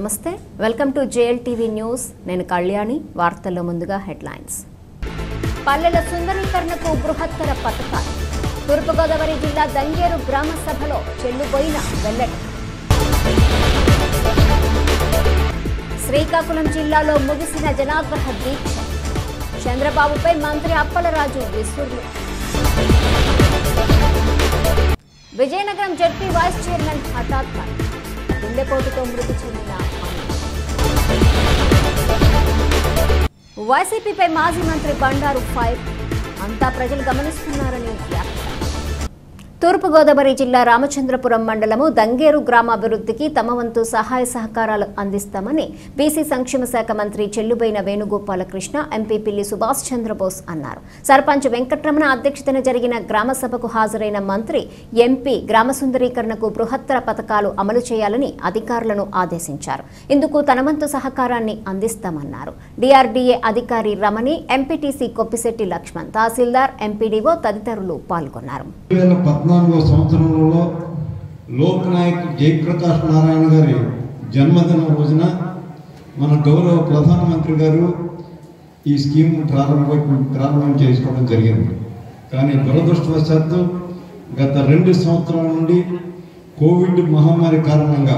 నమస్తే welcome to J L TV news నేను కళ్యాణి వార్తల్లో ముందుగా హెడ్లైన్స్ పల్లెల సుందరీకరణకు బృహత్తర పథకాలు తూర్పుగోదావరి జిల్లా దంగేరు గ్రామ సభలో చెల్లుబోయిన వెల్లడి శ్రీకాకుళం జిల్లాలో ముగిసిన జనాగ్రహ దీక్ష చంద్రబాబుపై మంత్రి అప్పలరాజు విసురులు విజయనగరం జడ్పీ వైస్ చైర్మన్ హఠాత్మ గుండెపోటుతో మృతి చెందిన అమ్మ. వైసీపీపై మాజీ మంత్రి బండారు ఫైర్ అంతా ప్రజలు గమనిస్తున్నారని వ్యాఖ్య తూర్పుగోదావరి జిల్లా రామచంద్రపురం మండలము దంగేరు గ్రామాభివృద్ధికి తమ వంతు సహాయ సహకారాలు అందిస్తామని బీసీ సంక్షేమ శాఖ మంత్రి చెల్లుబైన వేణుగోపాలకృష్ణ ఎంపీ పిల్లి సుభాష్ చంద్రబోస్ అన్నారు సర్పంచ్ వెంకట్రమణ అధ్యక్షతన జరిగిన గ్రామ సభకు హాజరైన మంత్రి ఎంపీ గ్రామ సుందరీకరణకు బృహత్తర పథకాలు అమలు చేయాలని అధికారులను ఆదేశించారు ఇందుకు తన వంతు సహకారాన్ని అందిస్తామన్నారు డిఆర్డీఏ అధికారి రమణి ఎంపీటీసీ కొప్పిశెట్టి లక్ష్మణ్ తహసీల్దార్ ఎంపీడీఓ తదితరులు పాల్గొన్నారు రెండు వేల పద్నాలుగో సంవత్సరంలో లోక్ నాయక్ జయప్రకాష్ నారాయణ గారి జన్మదిన రోజున మన గౌరవ ప్రధానమంత్రి గారు ఈ స్కీమ్ ప్రారంభ ప్రారంభం చేసుకోవడం జరిగింది కానీ దురదృష్టవశాత్తు గత రెండు సంవత్సరాల నుండి కోవిడ్ మహమ్మారి కారణంగా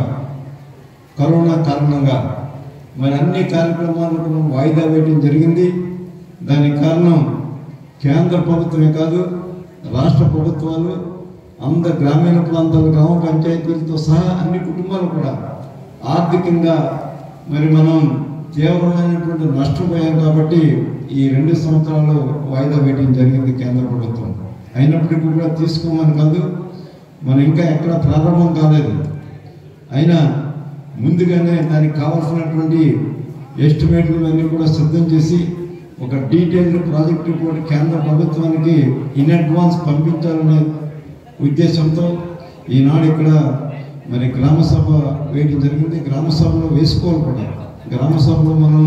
కరోనా కారణంగా మరి అన్ని కార్యక్రమాలు కూడా వాయిదా వేయడం జరిగింది దానికి కారణం కేంద్ర ప్రభుత్వమే కాదు రాష్ట్ర ప్రభుత్వాలు అంద గ్రామీణ ప్రాంతాల గ్రామ పంచాయతీలతో సహా అన్ని కుటుంబాలు కూడా ఆర్థికంగా మరి మనం తీవ్రమైనటువంటి నష్టపోయాం కాబట్టి ఈ రెండు సంవత్సరాలు వాయిదా వేయడం జరిగింది కేంద్ర ప్రభుత్వం అయినప్పటికీ కూడా తీసుకోమని కాదు మనం ఇంకా ఎక్కడ ప్రారంభం కాలేదు అయినా ముందుగానే దానికి కావాల్సినటువంటి ఎస్టిమేట్లు అన్నీ కూడా సిద్ధం చేసి ఒక డీటెయిల్డ్ ప్రాజెక్ట్ రిపోర్ట్ కేంద్ర ప్రభుత్వానికి ఇన్ అడ్వాన్స్ పంపించాలనే ఉద్దేశంతో ఈనాడు ఇక్కడ మరి గ్రామ సభ వేయడం జరిగింది గ్రామ సభలో వేసుకోవాలి కూడా గ్రామ సభలో మనం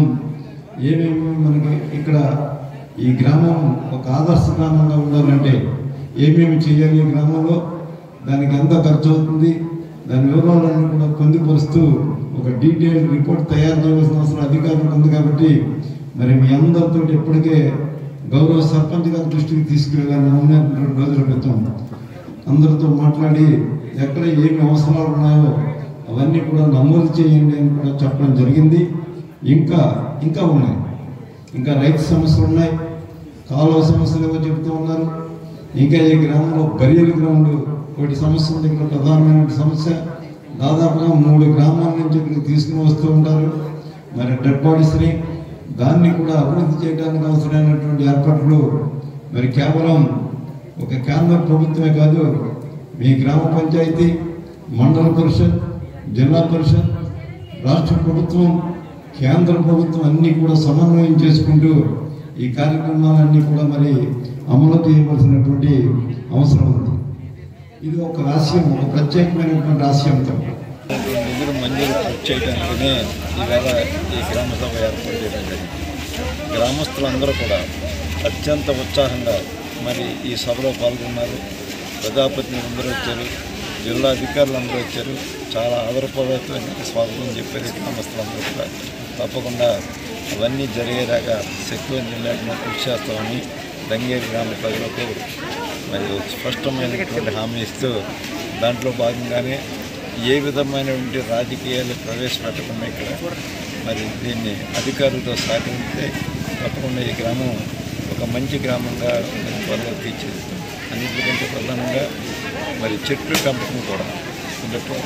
ఏమేమి మనకి ఇక్కడ ఈ గ్రామం ఒక ఆదర్శ గ్రామంగా ఉండాలంటే ఏమేమి చేయాలి ఈ గ్రామంలో దానికి ఎంత ఖర్చు అవుతుంది దాని వివరాలన్నీ కూడా పొందుపరుస్తూ ఒక డీటెయిల్ రిపోర్ట్ తయారు చేయవలసిన అవసరం అధికారులకు ఉంది కాబట్టి మరి మీ అందరితో ఇప్పటికే గౌరవ సర్పంచ్ గారి దృష్టికి తీసుకువెళ్ళాను రెండు రోజుల క్రితం అందరితో మాట్లాడి ఎక్కడ ఏమి అవసరాలు ఉన్నాయో అవన్నీ కూడా నమోదు చేయండి అని కూడా చెప్పడం జరిగింది ఇంకా ఇంకా ఉన్నాయి ఇంకా రైతు సమస్యలు ఉన్నాయి కాలువ సమస్యలు ఏవో చెప్తూ ఉన్నారు ఇంకా ఈ గ్రామంలో బరియల్ గ్రౌండ్ ఒకటి సమస్య ఉంది ఇక్కడ ప్రధానమైన సమస్య దాదాపుగా మూడు గ్రామాల నుంచి ఇక్కడికి తీసుకుని వస్తూ ఉంటారు మరి డెడ్ బాడీస్ని దాన్ని కూడా అభివృద్ధి చేయడానికి అవసరమైనటువంటి ఏర్పాట్లు మరి కేవలం ఒక కేంద్ర ప్రభుత్వమే కాదు మీ గ్రామ పంచాయతీ మండల పరిషత్ జిల్లా పరిషత్ రాష్ట్ర ప్రభుత్వం కేంద్ర ప్రభుత్వం అన్నీ కూడా సమన్వయం చేసుకుంటూ ఈ కార్యక్రమాలన్నీ కూడా మరి అమలు చేయవలసినటువంటి అవసరం ఉంది ఇది ఒక రాష్ట్రం ఒక ప్రత్యేకమైనటువంటి రాష్ట్రంతో నిధులు మంజూరు పూర్తి చేయడానికనే ఈవేళ ఈ గ్రామ సభ ఏర్పాటు చేయడం జరిగింది గ్రామస్తులందరూ కూడా అత్యంత ఉత్సాహంగా మరి ఈ సభలో పాల్గొన్నారు ప్రజాప్రతినిధులు అందరూ వచ్చారు జిల్లా అధికారులు అందరూ వచ్చారు చాలా ఆదరపూర్వకమైన స్వాగతం చెప్పారు గ్రామస్తులందరూ కూడా తప్పకుండా అవన్నీ జరిగేలాగా శక్తివంతం లేకుండా కృషి చేస్తామని దంగేరి గ్రామ ప్రజలకు మరి స్పష్టమైనటువంటి హామీ ఇస్తూ దాంట్లో భాగంగానే ఏ విధమైనటువంటి రాజకీయాలు ప్రవేశపెట్టకుండా ఇక్కడ మరి దీన్ని అధికారులతో సహకరిస్తే తప్పకుండా ఈ గ్రామం ఒక మంచి గ్రామంగా మరి త్వరగా తీర్చిదిద్దాం అన్నింటికంటే ప్రధానంగా మరి చెట్లు పెంపకం కూడా అంటే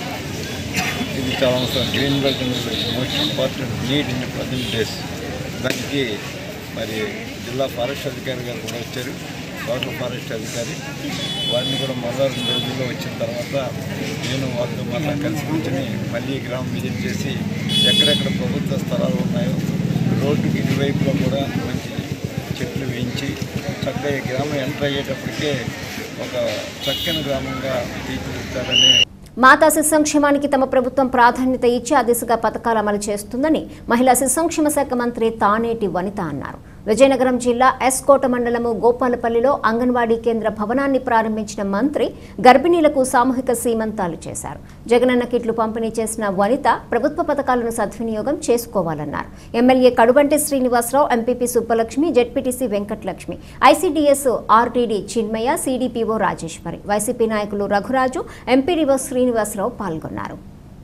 ఇది చాలా అవసరం green belt most important need in present days దానికి మరి జిల్లా ఫారెస్ట్ అధికారి గారు కూడా వచ్చారు టోటల్ ఫారెస్ట్ అధికారి వారిని కూడా మళ్ళా రెండు రోజుల్లో వచ్చిన తర్వాత నేను వారితో మళ్ళా కలిసి కూర్చొని మళ్ళీ గ్రామం విజిట్ చేసి ఎక్కడెక్కడ ప్రభుత్వ స్థలాలు ఉన్నాయో రోడ్డుకి ఇరువైపులో కూడా మంచి చెట్లు వేయించి చక్కగా ఈ గ్రామం ఎంటర్ అయ్యేటప్పటికే ఒక చక్కని గ్రామంగా తీర్చిదిద్దాలని మాతా శిశు సంక్షేమానికి తమ ప్రభుత్వం ప్రాధాన్యత ఇచ్చి ఆ దిశగా పథకాలు అమలు చేస్తుందని మహిళా శిశు సంక్షేమ శాఖ మంత్రి తానేటి వనిత అన్నారు విజయనగరం జిల్లా ఎస్కోట మండలము గోపాలపల్లిలో అంగన్వాడీ కేంద్ర భవనాన్ని ప్రారంభించిన మంత్రి గర్భిణీలకు సామూహిక సీమంతాలు చేశారు జగనన్న కిట్లు పంపిణీ చేసిన వనిత ప్రభుత్వ పథకాలను సద్వినియోగం చేసుకోవాలన్నారు MLA Kadubanti Srinivasa Rao MPP Subbalakshmi ZPTC Venkatalakshmi ICDS RTD Chinmaya CDPO Rajeswari YCP నాయకులు రఘురాజు ఎంపీడీఓ శ్రీనివాసరావు పాల్గొన్నారు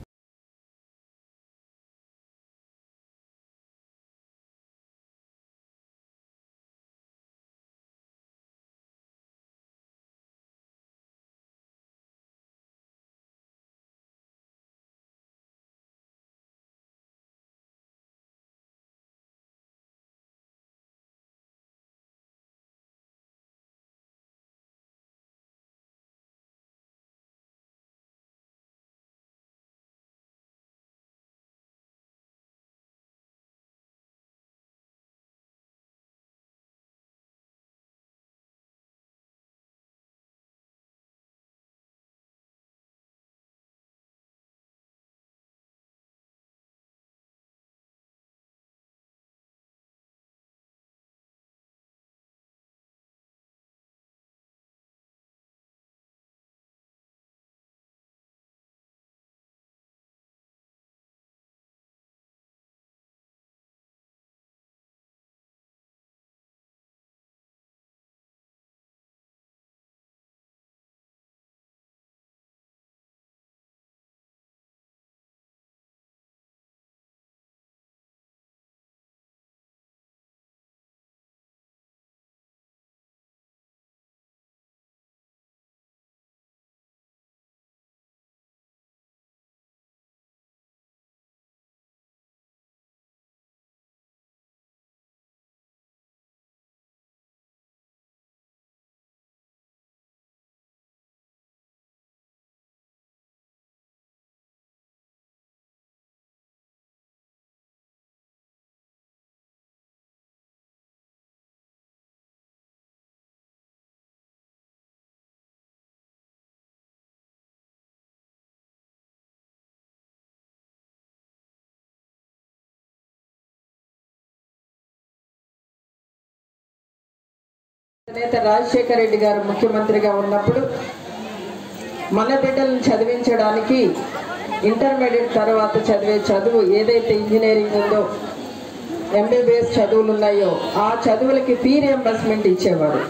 నేత రాజశేఖర రెడ్డి గారు ముఖ్యమంత్రిగా ఉన్నప్పుడు మన బిడ్డలను చదివించడానికి ఇంటర్మీడియట్ తర్వాత చదివే చదువు ఏదైతే ఇంజనీరింగ్ ఉందో ఎంబీబీఎస్ చదువులు ఉన్నాయో ఆ చదువులకి ఫీ రియంబర్స్మెంట్ ఇచ్చేవారు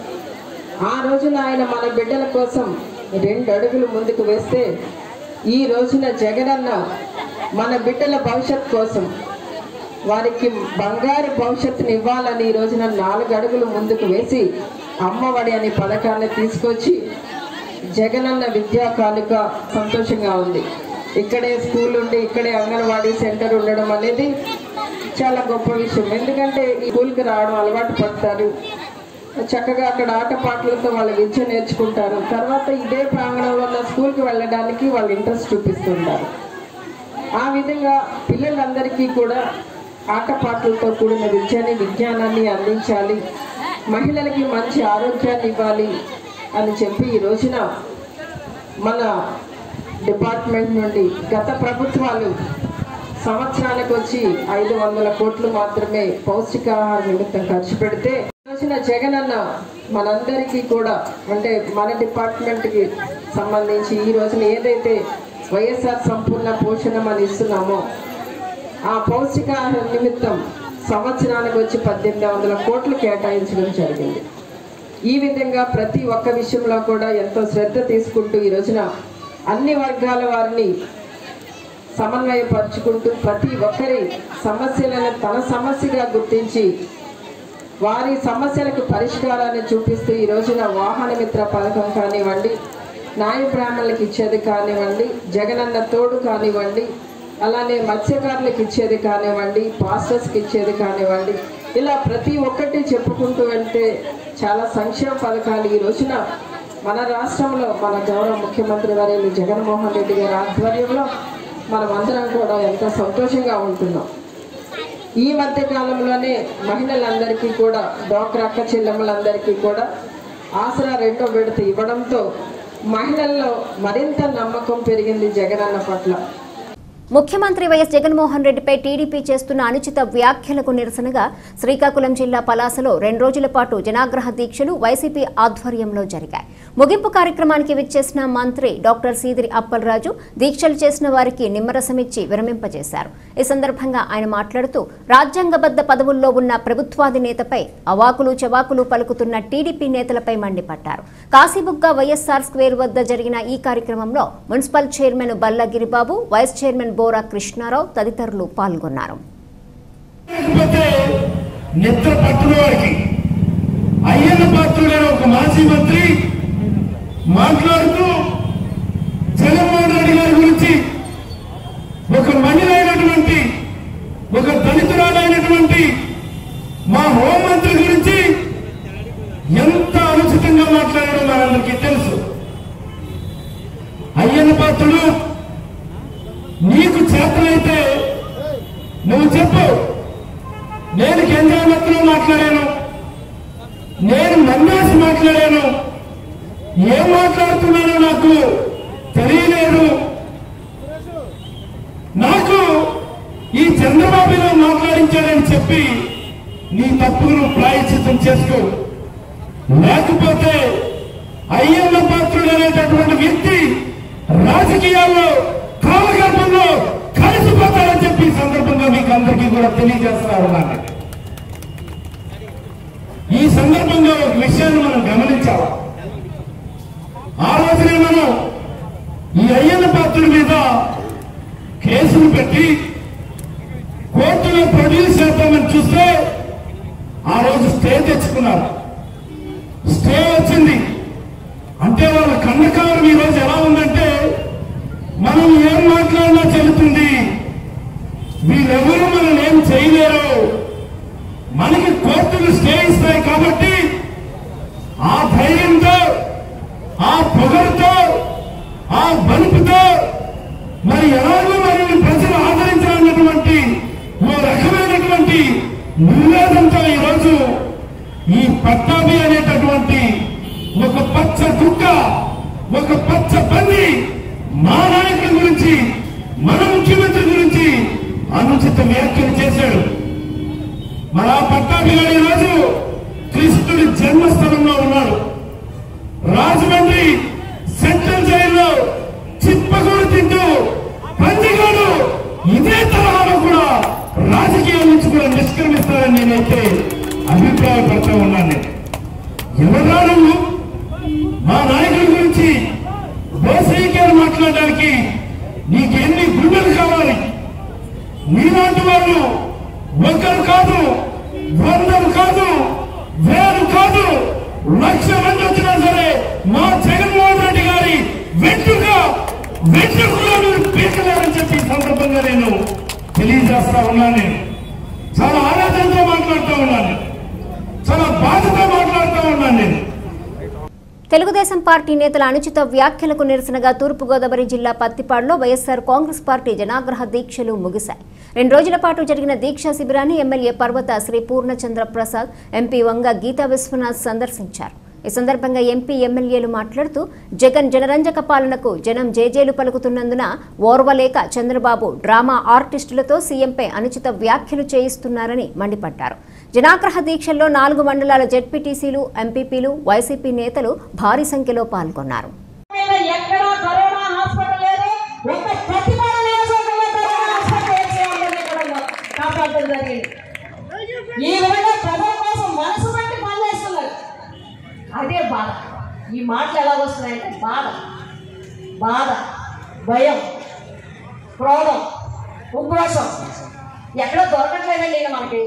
ఆ రోజున ఆయన మన బిడ్డల కోసం రెండు అడుగులు ముందుకు వేస్తే ఈ రోజున జగనన్న మన బిడ్డల భవిష్యత్ కోసం వారికి బంగారు భవిష్యత్తుని ఇవ్వాలని ఈ రోజున నాలుగు అడుగులు ముందుకు వేసి అమ్మఒడి అనే పథకాన్ని తీసుకొచ్చి జగనన్న విద్యా కానుక సంతోషంగా ఉంది ఇక్కడే స్కూల్ ఉండి ఇక్కడే అంగన్వాడీ సెంటర్ ఉండడం అనేది చాలా గొప్ప విషయం ఎందుకంటే ఈ స్కూల్కి రావడం అలవాటు పడతారు చక్కగా అక్కడ ఆటపాటలతో వాళ్ళ విద్య నేర్చుకుంటారు తర్వాత ఇదే ప్రాంగణంలో ఉన్న స్కూల్కి వెళ్ళడానికి వాళ్ళు ఇంట్రెస్ట్ చూపిస్తుంటారు ఆ విధంగా పిల్లలందరికీ కూడా ఆటపాటలతో కూడిన విద్యని విజ్ఞానాన్ని అందించాలి మహిళలకి మంచి ఆరోగ్యాన్ని ఇవ్వాలి అని చెప్పి ఈ రోజున మన డిపార్ట్మెంట్ నుండి గత ప్రభుత్వాలు సంవత్సరానికి వచ్చి ఐదు వందల కోట్లు మాత్రమే పౌష్టికాహార నిమిత్తం ఖర్చు పెడితే ఈ రోజున జగన్ అన్న మనందరికీ కూడా అంటే మన డిపార్ట్మెంట్కి సంబంధించి ఈ రోజున ఏదైతే వైఎస్ఆర్ సంపూర్ణ పోషణం అని ఇస్తున్నామో ఆ పౌష్టికాహార నిమిత్తం సంవత్సరానికి వచ్చి పద్దెనిమిది వందల కోట్లు కేటాయించడం జరిగింది ఈ విధంగా ప్రతి ఒక్క విషయంలో కూడా ఎంతో శ్రద్ధ తీసుకుంటూ ఈ రోజున అన్ని వర్గాల వారిని సమన్వయపరుచుకుంటూ ప్రతి ఒక్కరి సమస్యలను తన సమస్యగా గుర్తించి వారి సమస్యలకు పరిష్కారాన్ని చూపిస్తూ ఈ రోజున వాహన మిత్ర పథకం కానివ్వండి న్యాయ బ్రాహ్మణులకు ఇచ్చేది కానివ్వండి జగనన్న తోడు కానివ్వండి అలానే మత్స్యకారులకు ఇచ్చేది కానివ్వండి పాస్టర్స్కి ఇచ్చేది కానివ్వండి ఇలా ప్రతి ఒక్కటి చెప్పుకుంటూ వెళ్తే చాలా సంక్షేమ పథకాలు ఈ రోజున మన రాష్ట్రంలో మన గౌరవ ముఖ్యమంత్రి వర్యులు జగన్మోహన్ రెడ్డి గారి ఆధ్వర్యంలో మనం అందరం కూడా ఎంతో సంతోషంగా ఉంటున్నాం ఈ మధ్య కాలంలోనే మహిళలందరికీ కూడా డోక్రా అక్క చెల్లెమ్మలందరికీ కూడా ఆసరా రెండో విడత ఇవ్వడంతో మహిళల్లో మరింత నమ్మకం పెరిగింది జగనన్న పట్ల ముఖ్యమంత్రి వైఎస్ జగన్మోహన్ రెడ్డిపై టీడీపీ చేస్తున్న అనుచిత వ్యాఖ్యలకు నిరసనగా శ్రీకాకుళం జిల్లా పలాసలో రెండు రోజుల పాటు జనాగ్రహ దీక్షలు వైసీపీ ఆధ్వర్యంలో జరిగాయి ముగింపు కార్యక్రమానికి విచ్చేసిన మంత్రి డాక్టర్ సీదిరి అప్పలరాజు దీక్షలు చేసిన వారికి నిమ్మరసమిచ్చి విరమింపజేశారు ఈ సందర్భంగా ఆయన మాట్లాడుతూ రాజ్యాంగబద్ధ పదవుల్లో ఉన్న ప్రభుత్వాధినేతపై అవాకులు చవాకులు పలుకుతున్న టీడీపీ నేతలపై మండిపడ్డారు కాశీబుగ్గ వైఎస్ఆర్ స్క్వేర్ వద్ద జరిగిన ఈ కార్యక్రమంలో municipal chairman Balla Giribabu vice chairman Bora Krishna Rao తదితరులు పాల్గొన్నారు లేకపోతే నిద్ర పట్టున వారికి అయ్యన్న పాత్రుడైన ఒక మాజీ మంత్రి మాట్లాడుతూ జగన్మోహన్ రెడ్డి గారి గురించి ఒక మహిళ అయినటువంటి ఒక దళితురాలైనటువంటి మా హోంమంత్రి గురించి ఎంత అనుచితంగా మాట్లాడడం మనందరికీ తెలుసు అయ్యన్న పాత్రుడు నీకు చేతనైతే నువ్వు చెప్పు నేను కేంద్రామత్తులో మాట్లాడాను నేను నమ్మేసి మాట్లాడాను ఏం మాట్లాడుతున్నానో నాకు తెలియలేదు నాకు ఈ చంద్రబాబులో మాట్లాడించాడని చెప్పి నీ తప్పును ప్రాయశ్చితం చేసుకో లేకపోతే అయ్యన్న పాత్రుడు అనేటటువంటి వ్యక్తి రాజకీయాల్లో కాలగర్భంలో కలిసిపోతాడని చెప్పి ఈ సందర్భంగా మీకు అందరికీ కూడా తెలియజేస్తా ఉన్నాను ఈ సందర్భంగా ఒక విషయాన్ని మనం గమనించాలి ఆ రోజునే మనం ఈ అయ్యన్న పాత్రుడి మీద కేసులు పెట్టి కోర్టులో ప్రొడ్యూస్ చేద్దామని చూస్తే ఆ రోజు స్టే తెచ్చుకున్నారు స్టే వచ్చింది అంటే వాళ్ళ కన్నకాలం ఈ రోజు ఎలా ఉందంటే మనం ఏం మాట్లాడినా చెల్లుతుంది వీళ్ళెవరూ మనం ఏం చేయలేరు మనకి కోర్టులు స్టే ఇస్తాయి కాబట్టి ఆ ధైర్యంతో ఆ పొగరుతో ఆ బలుపుతో మరి ఎలాగో మనల్ని ప్రజలు ఆదరించాలన్నటువంటి ఓ రకమైనటువంటి నిర్వేదంతో ఈరోజు ఈ పట్టాభి అనేటటువంటి ఒక పచ్చ కుక్క ఒక పచ్చ పంది మా నాయకుల గురించి మన ముఖ్యమంత్రి గురించి అనుచిత వ్యాఖ్యలు చేశాడు మన పట్టాభి గారు ఈరోజు కృష్ణుడి జన్మస్థలంలో ఉన్నాడు రాజమండ్రి సెంట్రల్ జైల్లో చిప్పకూరు తింటూ పందిగాడు ఇదే తరహాలో కూడా రాజకీయాల నుంచి కూడా నిష్క్రమిస్తారని నేనైతే అభిప్రాయపడతా ఉన్నాను నేను. ఎవరా నువ్వు మా నాయకుల గురించి బోసైక్యాలు మాట్లాడడానికి నీకెన్ని గుండెలు కావాలి నీలాంటి వాళ్ళు ఒకరు కాదు వందలు కాదు వేలు కాదు లక్ష మంది వచ్చినా సరే మా జగన్మోహన్ రెడ్డి గారి వెంటుక వెంట్రుకలో మీరు పీకలేరని చెప్పి ఈ సందర్భంగా నేను తెలియజేస్తా ఉన్నాను నేను చాలా ఆలోచనతో మాట్లాడుతూ ఉన్నాను చాలా బాధతో మాట్లాడుతూ ఉన్నాను నేను తెలుగుదేశం పార్టీ నేతల అనుచిత వ్యాఖ్యలకు నిరసనగా తూర్పుగోదావరి జిల్లా పత్తిపాడులో వైఎస్సార్ కాంగ్రెస్ పార్టీ జనాగ్రహ దీక్షలు ముగిశాయి రెండు రోజుల పాటు జరిగిన దీక్షా శిబిరాన్ని ఎమ్మెల్యే పర్వత శ్రీ పూర్ణచంద్ర ప్రసాద్ ఎంపీ వంగ గీతా విశ్వనాథ్ సందర్శించారు ఈ సందర్భంగా ఎంపీ ఎమ్మెల్యేలు మాట్లాడుతూ జగన్ జనరంజక పాలనకు జనం జేజేలు పలుకుతున్నందున ఓర్వలేక చంద్రబాబు డ్రామా ఆర్టిస్టులతో సీఎంపై అనుచిత వ్యాఖ్యలు చేయిస్తున్నారని మండిపడ్డారు జనాగ్రహ దీక్షల్లో నాలుగు మండలాల జెడ్పీటీసీలు ఎంపీపీలు వైసీపీ నేతలు భారీ సంఖ్యలో పాల్గొన్నారు మీద ఎక్కడా కరోనా హాస్పిటల్ లేదు ఒక్క ప్రతిపాడు నియోజకవర్గంలో కరోనా హాస్పిటల్ వేసి అందరినీ కూడా కాపాడడం జరిగింది ఈ విధంగా ప్రజల కోసం మనసు పెట్టి పనిచేస్తున్నారు అదే బాధ ఈ మాటలు ఎలా వస్తున్నాయంటే బాధ బాధ భయం క్రోధం ఉక్రోషం ఎక్కడ దొరకట్లేదండి ఇక మనకి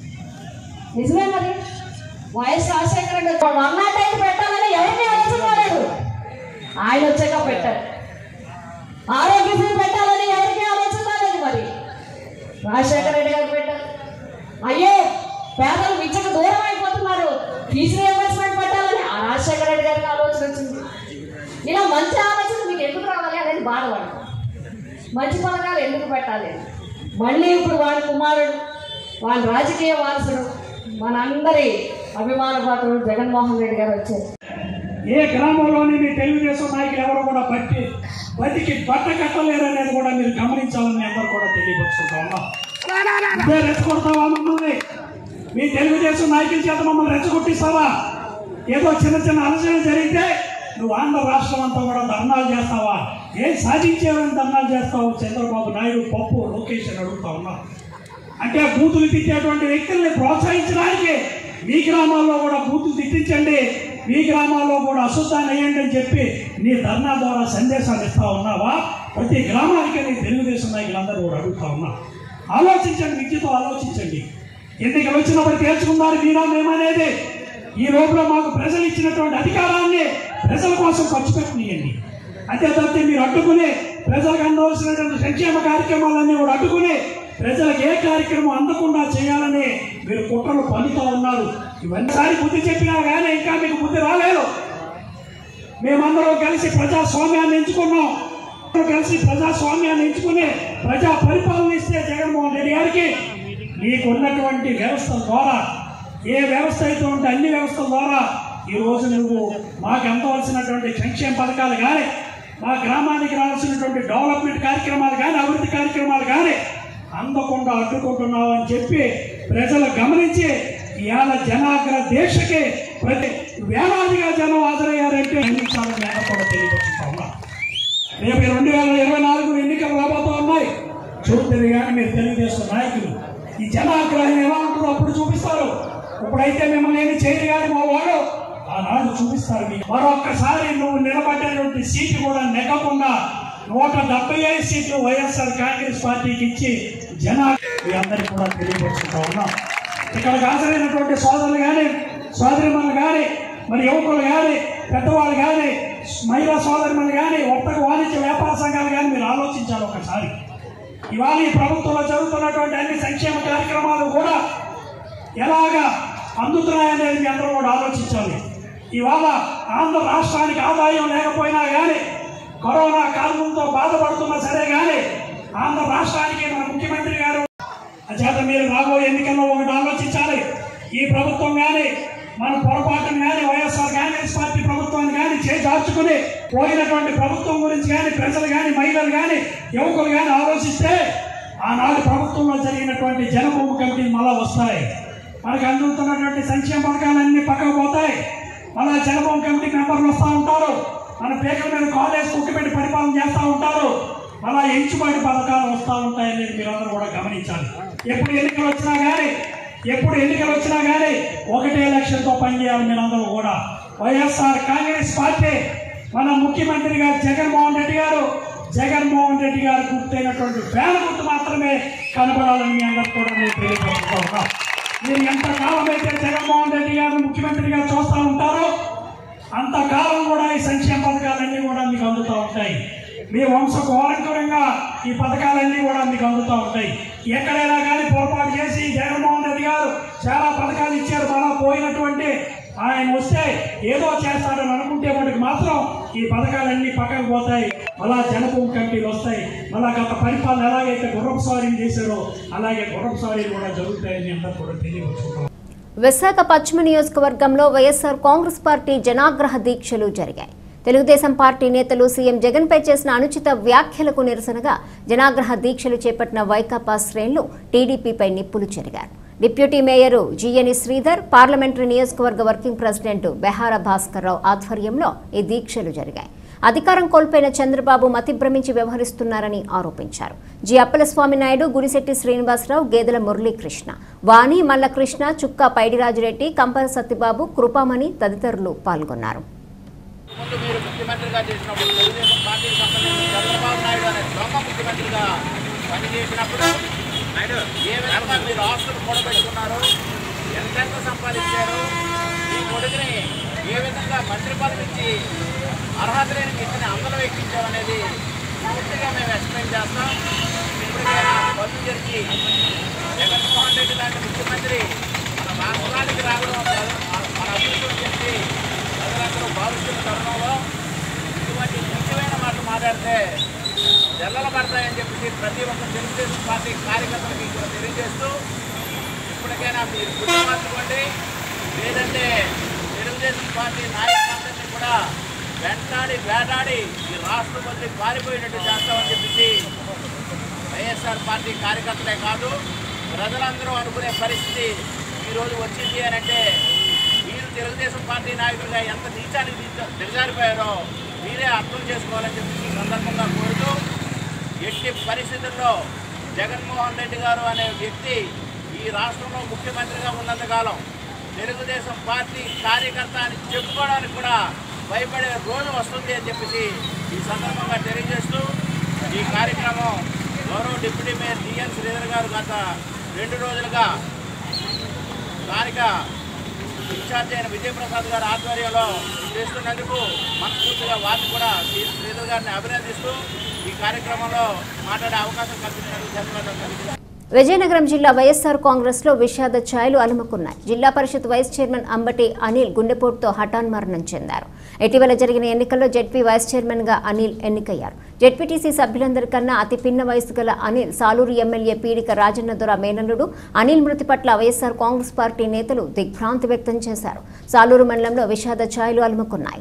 నిజమే మరి YS Rajasekhara Reddy one nought eight పెట్టాలని ఎవరిని ఆలోచన రాలేదు ఆయన వచ్చాక పెట్టారు ఆరోగ్యశ్రీ పెట్టాలని ఎవరికి ఆలోచన రాలేదు మరి రాజశేఖర రెడ్డి గారు పెట్టారు అయ్యో పేదలు విద్యకు దూరం అయిపోతున్నారు ఫీజు రియంబర్స్మెంట్ పెట్టాలని ఆ రాజశేఖర రెడ్డి గారికి ఆలోచన వచ్చింది ఇలా మంచి ఆలోచన మీకు ఎందుకు రావాలి అనేది బాధపడతాం మంచి పథకాలు ఎందుకు పెట్టాలి మళ్ళీ ఇప్పుడు వాడి కుమారుడు వాడి రాజకీయ వారసుడు మనందరి అభిమాన పాత్రుడు జగన్మోహన్ రెడ్డి గారు వచ్చారు ఏ గ్రామంలోని మీ తెలుగుదేశం నాయకులు ఎవరు కూడా బట్టి బతికి బట్ట కట్టలేరు అనేది కూడా మీరు గమనించాలని అందరూ కూడా తెలియపరుచుకుంటా ఉన్నాం ఇదే రెచ్చగొడతావా మమ్మల్ని మీ తెలుగుదేశం నాయకుల చేత మమ్మల్ని రెచ్చగొట్టిస్తావా ఏదో చిన్న చిన్న అలసలు జరిగితే నువ్వు ఆంధ్ర రాష్ట్రం అంతా కూడా ధర్నాలు చేస్తావా ఏం సాధించేవని ధర్నాలు చేస్తావు చంద్రబాబు నాయుడు పప్పు లోకేష్ అని అడుగుతా ఉన్నావు అంటే బూతులు తిట్టేటువంటి వ్యక్తుల్ని ప్రోత్సహించడానికి మీ గ్రామాల్లో కూడా బూతులు తిట్టించండి మీ గ్రామాల్లో కూడా అశుద్ధాన్ని వేయండి అని చెప్పి నీ ధర్నా ద్వారా సందేశాలు ఇస్తా ఉన్నావా ప్రతి గ్రామానికి నీ తెలుగుదేశం నాయకులందరూ కూడా అడుగుతా ఉన్నా ఆలోచించండి విద్యతో ఆలోచించండి ఎన్నికలు వచ్చినప్పుడు తేల్చుకున్నారు మీరా మేమనేది ఈ లోపల మాకు ప్రజలు ఇచ్చినటువంటి అధికారాన్ని ప్రజల కోసం ఖర్చు పెట్టనీయండి అంతే తప్పితే మీరు అడ్డుకుని ప్రజలకు అందవలసినటువంటి సంక్షేమ కార్యక్రమాలన్నీ కూడా అడ్డుకుని ప్రజలకు ఏ కార్యక్రమం అందకుండా చేయాలని మీరు కుట్రలు పనుతూ ఉన్నారు ఇవన్నీసారి బుద్ధి చెప్పినా కానీ ఇంకా మీకు బుద్ధి రాలేదు మేమందరం కలిసి ప్రజాస్వామ్యాన్ని ఎంచుకున్నాం అందరం కలిసి ప్రజాస్వామ్యాన్ని ఎంచుకుని ప్రజా పరిపాలన ఇస్తే జగన్మోహన్ రెడ్డి గారికి నీకున్నటువంటి వ్యవస్థల ద్వారా ఏ వ్యవస్థ అయితే ఉంటే అన్ని వ్యవస్థల ద్వారా ఈ రోజు నువ్వు మాకు అందవలసినటువంటి సంక్షేమ పథకాలు కానీ మా గ్రామానికి రావాల్సినటువంటి డెవలప్మెంట్ కార్యక్రమాలు కానీ అభివృద్ధి కార్యక్రమాలు కానీ అందకుండా అడ్డుకుంటున్నావు అని చెప్పి ప్రజలు గమనించి ఇవాళ జనాగ్ర దీక్షకి ప్రతి వేలాదిగా జనం హాజరయ్యారంటే అందించాలని నేను కూడా తెలియపరుచుతా ఉన్నా రేపు రెండు వేల ఇరవై నాలుగు ఎన్నికలు రాబోతూ ఉన్నాయి చూద్దరు కానీ మీరు తెలుగుదేశం నాయకులు ఈ జనాగ్రహం ఎలా ఉంటుందో అప్పుడు చూపిస్తారు ఇప్పుడైతే మిమ్మల్ని ఏమి చేయరు కానీ మా వాడు ఆనాడు చూపిస్తారు మీకు మరొక్కసారి నువ్వు నిలబడ్డటువంటి సీటు కూడా నెగ్గకుండా నూట డెబ్బై ఐదు సీట్లు వైఎస్ఆర్ కాంగ్రెస్ పార్టీకి ఇచ్చి జనా మీ అందరికీ కూడా తెలియపరుచుకుంటా ఉన్నాం ఇక్కడికి హాజరైనటువంటి సోదరులు కానీ సోదరిమణులు కానీ మరి యువకులు కానీ పెద్దవాళ్ళు కానీ మహిళా సోదరిమణులు కానీ వర్తక వాణిజ్య వ్యాపార సంఘాలు కానీ మీరు ఆలోచించాలి ఒకసారి ఇవాళ ఈ ప్రభుత్వంలో జరుగుతున్నటువంటి అన్ని సంక్షేమ కార్యక్రమాలు కూడా ఎలాగా అందుతున్నాయనేది మీ అందరూ కూడా ఆలోచించాలి ఇవాళ ఆంధ్ర రాష్ట్రానికి ఆదాయం లేకపోయినా కానీ కరోనా కారణంతో బాధపడుతున్నా సరే కానీ ఆంధ్ర రాష్ట్రానికి మన ముఖ్యమంత్రి గారు చేత మీరు రాబోయే ఎన్నికల్లో ఒకటి ఆలోచించాలి ఈ ప్రభుత్వం కానీ మన పొరపాటును కానీ వైఎస్ఆర్ కాంగ్రెస్ పార్టీ ప్రభుత్వాన్ని కానీ చేజార్చుకుని పోయినటువంటి ప్రభుత్వం గురించి కానీ ప్రజలు కానీ మహిళలు కానీ యువకులు కానీ ఆలోచిస్తే ఆనాడు ప్రభుత్వంలో జరిగినటువంటి జనభూమి కమిటీ మళ్ళా వస్తాయి మనకు అందుతున్నటువంటి సంక్షేమ పథకాలన్నీ పక్కకు పోతాయి మళ్ళా జనభూమి కమిటీ మెంబర్లు వస్తూ ఉంటారు మన పేకల మీద కాలేజ్ కుట్టుపెట్టి పరిపాలన చేస్తూ ఉంటారు అలా ఎంచుబడి పథకాలు వస్తూ ఉంటాయనేది మీరందరూ కూడా గమనించాలి ఎప్పుడు ఎన్నికలు వచ్చినా కానీ ఎప్పుడు ఎన్నికలు వచ్చినా కానీ ఒకటే లక్ష్యంతో పనిచేయాలి మీరందరూ కూడా వైఎస్ఆర్ కాంగ్రెస్ పార్టీ మన ముఖ్యమంత్రి గారు జగన్మోహన్ రెడ్డి గారు జగన్మోహన్ రెడ్డి గారు గుర్తైనటువంటి వేల గుర్తు మాత్రమే కనబడాలని మీ అందరూ కూడా నేను తెలియజేస్తూ ఉన్నా మీరు ఎంతకాలం అయితే జగన్మోహన్ రెడ్డి గారు ముఖ్యమంత్రిగా చూస్తూ ఉంటారో అంతకాలం కూడా ఈ సంక్షేమ పథకాలన్నీ కూడా మీకు అందుతూ ఉంటాయి మీ వంశ ఘోరంకరంగా ఈ పథకాలన్నీ కూడా మీకు అందుతూ ఉంటాయి ఎక్కడైనా కానీ పొరపాటు చేసి జగన్మోహన్ రెడ్డి గారు చాలా పథకాలు ఇచ్చారు మళ్ళా పోయినటువంటి ఆయన వస్తే ఏదో చేస్తాడని అనుకుంటే మనకి మాత్రం ఈ పథకాలన్నీ పక్కకు పోతాయి మళ్ళా జనభూమి కమిటీలు వస్తాయి మళ్ళా గత పరిపాలన ఎలాగైతే గుర్రపు స్వారీలు చేశారో అలాగే గుర్రపు స్వారీలు కూడా జరుగుతాయని అందరూ కూడా తెలియవచ్చుకుంటాం విశాఖ పశ్చిమ నియోజకవర్గంలో వైఎస్ఆర్ కాంగ్రెస్ పార్టీ జనాగ్రహ దీక్షలు జరిగాయి తెలుగుదేశం పార్టీ నేతలు సీఎం జగన్పై చేసిన అనుచిత వ్యాఖ్యలకు నిరసనగా జనాగ్రహ దీక్షలు చేపట్టిన వైకాపా శ్రేణులు టీడీపీపై నిప్పులు చెరిగారు డిప్యూటీ మేయర్ జిఎని శ్రీధర్ పార్లమెంటరీ నియోజకవర్గ వర్కింగ్ ప్రెసిడెంట్ బెహార భాస్కర్ రావు ఆధ్వర్యంలో ఈ దీక్షలు జరిగాయి అధికారం కోల్పోయిన చంద్రబాబు మతిభ్రమించి వ్యవహరిస్తున్నారని ఆరోపించారు జి అప్పలస్వామి నాయుడు గుడిశెట్టి శ్రీనివాసరావు గేదెల మురళీకృష్ణ వాణి మల్లకృష్ణ చుక్కా పైడిరాజురెడ్డి కంపల సత్యబాబు కృపామణి తదితరులు పాల్గొన్నారు ముందు మీరు ముఖ్యమంత్రిగా చేసినప్పుడు తెలుగుదేశం పార్టీకి సంబంధించి చంద్రబాబు నాయుడు అనే దొంగ ముఖ్యమంత్రిగా పనిచేసినప్పుడు ఏ విధంగా మీరు ఆస్తులు కూడబెట్టుకున్నారు ఎంతెంత సంపాదించారు ఈ కొడుకుని ఏ విధంగా మంత్రి పదవి ఇచ్చి అర్హత లేని వ్యక్తిని అందరూ ఎక్కించామనేది పూర్తిగా మేము ఎక్స్ప్లెయిన్ చేస్తాం ఇప్పటికైనా బస్సు జరిగి జగన్మోహన్ రెడ్డి లాంటి ముఖ్యమంత్రి మన రాష్ట్రానికి రావడం మన అభివృద్ధి చెప్పి ప్రజలందరూ భావిస్తున్న తరుణంలో ఇటువంటి ముఖ్యమైన మాటలు మాట్లాడితే జల్లలు పడతాయని చెప్పి ప్రతి ఒక్క తెలుగుదేశం పార్టీ కార్యకర్తలకి కూడా తెలియజేస్తూ ఇప్పటికైనా మీరు గుర్తు మార్చుకోండి లేదంటే తెలుగుదేశం పార్టీ నాయకులందరినీ కూడా కూడా వెంటాడి వేటాడి ఈ రాష్ట్రం వదిలి పారిపోయినట్టు చేస్తామని చెప్పేసి వైఎస్ఆర్ పార్టీ కార్యకర్తలే కాదు ప్రజలందరూ అనుకునే పరిస్థితి ఈరోజు వచ్చింది అని అంటే మీరు తెలుగుదేశం పార్టీ నాయకులుగా ఎంత నీచానికి దిగ- దిగజారిపోయారో మీరే అర్థం చేసుకోవాలని చెప్పి ఈ సందర్భంగా కోరుతూ ఎట్టి పరిస్థితుల్లో జగన్మోహన్ రెడ్డి గారు అనే వ్యక్తి ఈ రాష్ట్రంలో ముఖ్యమంత్రిగా ఉన్నంతకాలం తెలుగుదేశం పార్టీ కార్యకర్త అని చెప్పుకోవడానికి కూడా భయపడే రోజు వస్తుంది అని చెప్పేసి ఈ సందర్భంగా తెలియజేస్తూ ఈ కార్యక్రమం గౌరవ డిప్యూటీ మేయర్ డిఎన్ శ్రీధర్ గారు గత రెండు రోజులుగా స్థానిక ఇన్ఛార్జ్ అయిన విజయప్రసాద్ గారి ఆధ్వర్యంలో చేస్తున్నందుకు మనస్ఫూర్తిగా వారిని కూడా శ్రీ శ్రీధర్ గారిని అభినందిస్తూ ఈ కార్యక్రమంలో మాట్లాడే అవకాశం కల్పించినందుకు ధన్యవాదాలు తెలియజేస్తున్నాను. విజయనగరం జిల్లా వైఎస్ఆర్ కాంగ్రెస్ లో విషాద ఛాయలు అలుముకున్నాయి జిల్లా పరిషత్ వైస్ చైర్మన్ అంబటి అనిల్ గుండెపోటుతో హఠాన్ మరణం చెందారు ఇటీవల జరిగిన ఎన్నికల్లో జెడ్పీ వైస్ చైర్మన్ గా అనిల్ ఎన్నికయ్యారు జెడ్పీటీసీ సభ్యులందరికన్నా అతి పిన్న వయసు గల అనిల్ సాలూరు ఎమ్మెల్యే పీడిక రాజన్న దొర మేనల్లుడు అనిల్ మృతి పట్ల వైఎస్ఆర్ కాంగ్రెస్ పార్టీ నేతలు దిగ్భ్రాంతి వ్యక్తం చేశారు సాలూరు మండలంలో విషాద ఛాయలు అలుముకున్నాయి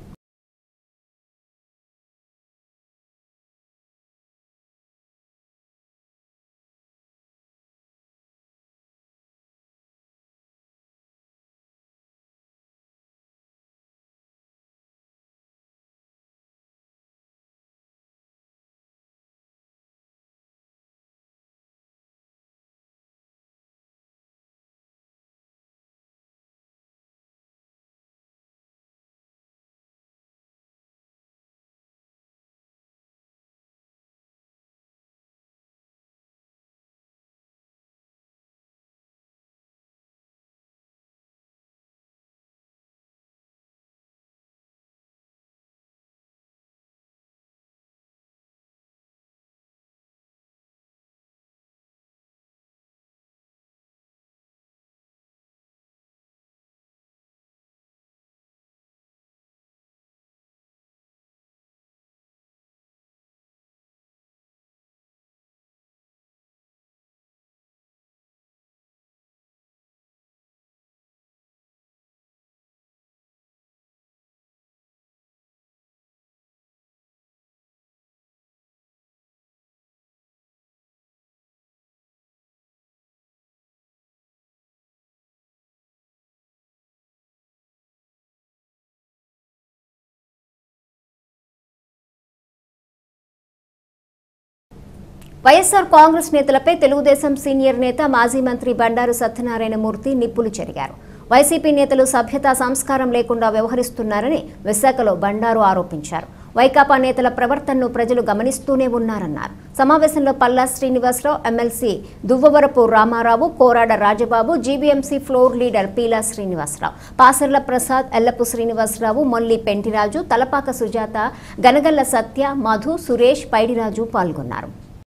వైఎస్ఆర్ కాంగ్రెస్ నేతలపై తెలుగుదేశం సీనియర్ నేత మాజీ మంత్రి బండారు సత్యనారాయణ మూర్తి నిప్పులు చెరిగారు వైసీపీ నేతలు సభ్యతా సంస్కారం లేకుండా వ్యవహరిస్తున్నారని విశాఖలో బండారు ఆరోపించారు వైకాపా నేతల ప్రవర్తనను ప్రజలు గమనిస్తూనే ఉన్నారన్నారు సమావేశంలో Palla Srinivasa Rao MLC Duvvavarapu Rama Rao Korada Rajababu GBMC floor leader Peela Srinivasa Rao Pasarla Prasad Yellapu Srinivasa Rao Molli Pentiraju Talapaka Sujatha Ganagalla Satya Madhu Suresh Paidiraju పాల్గొన్నారు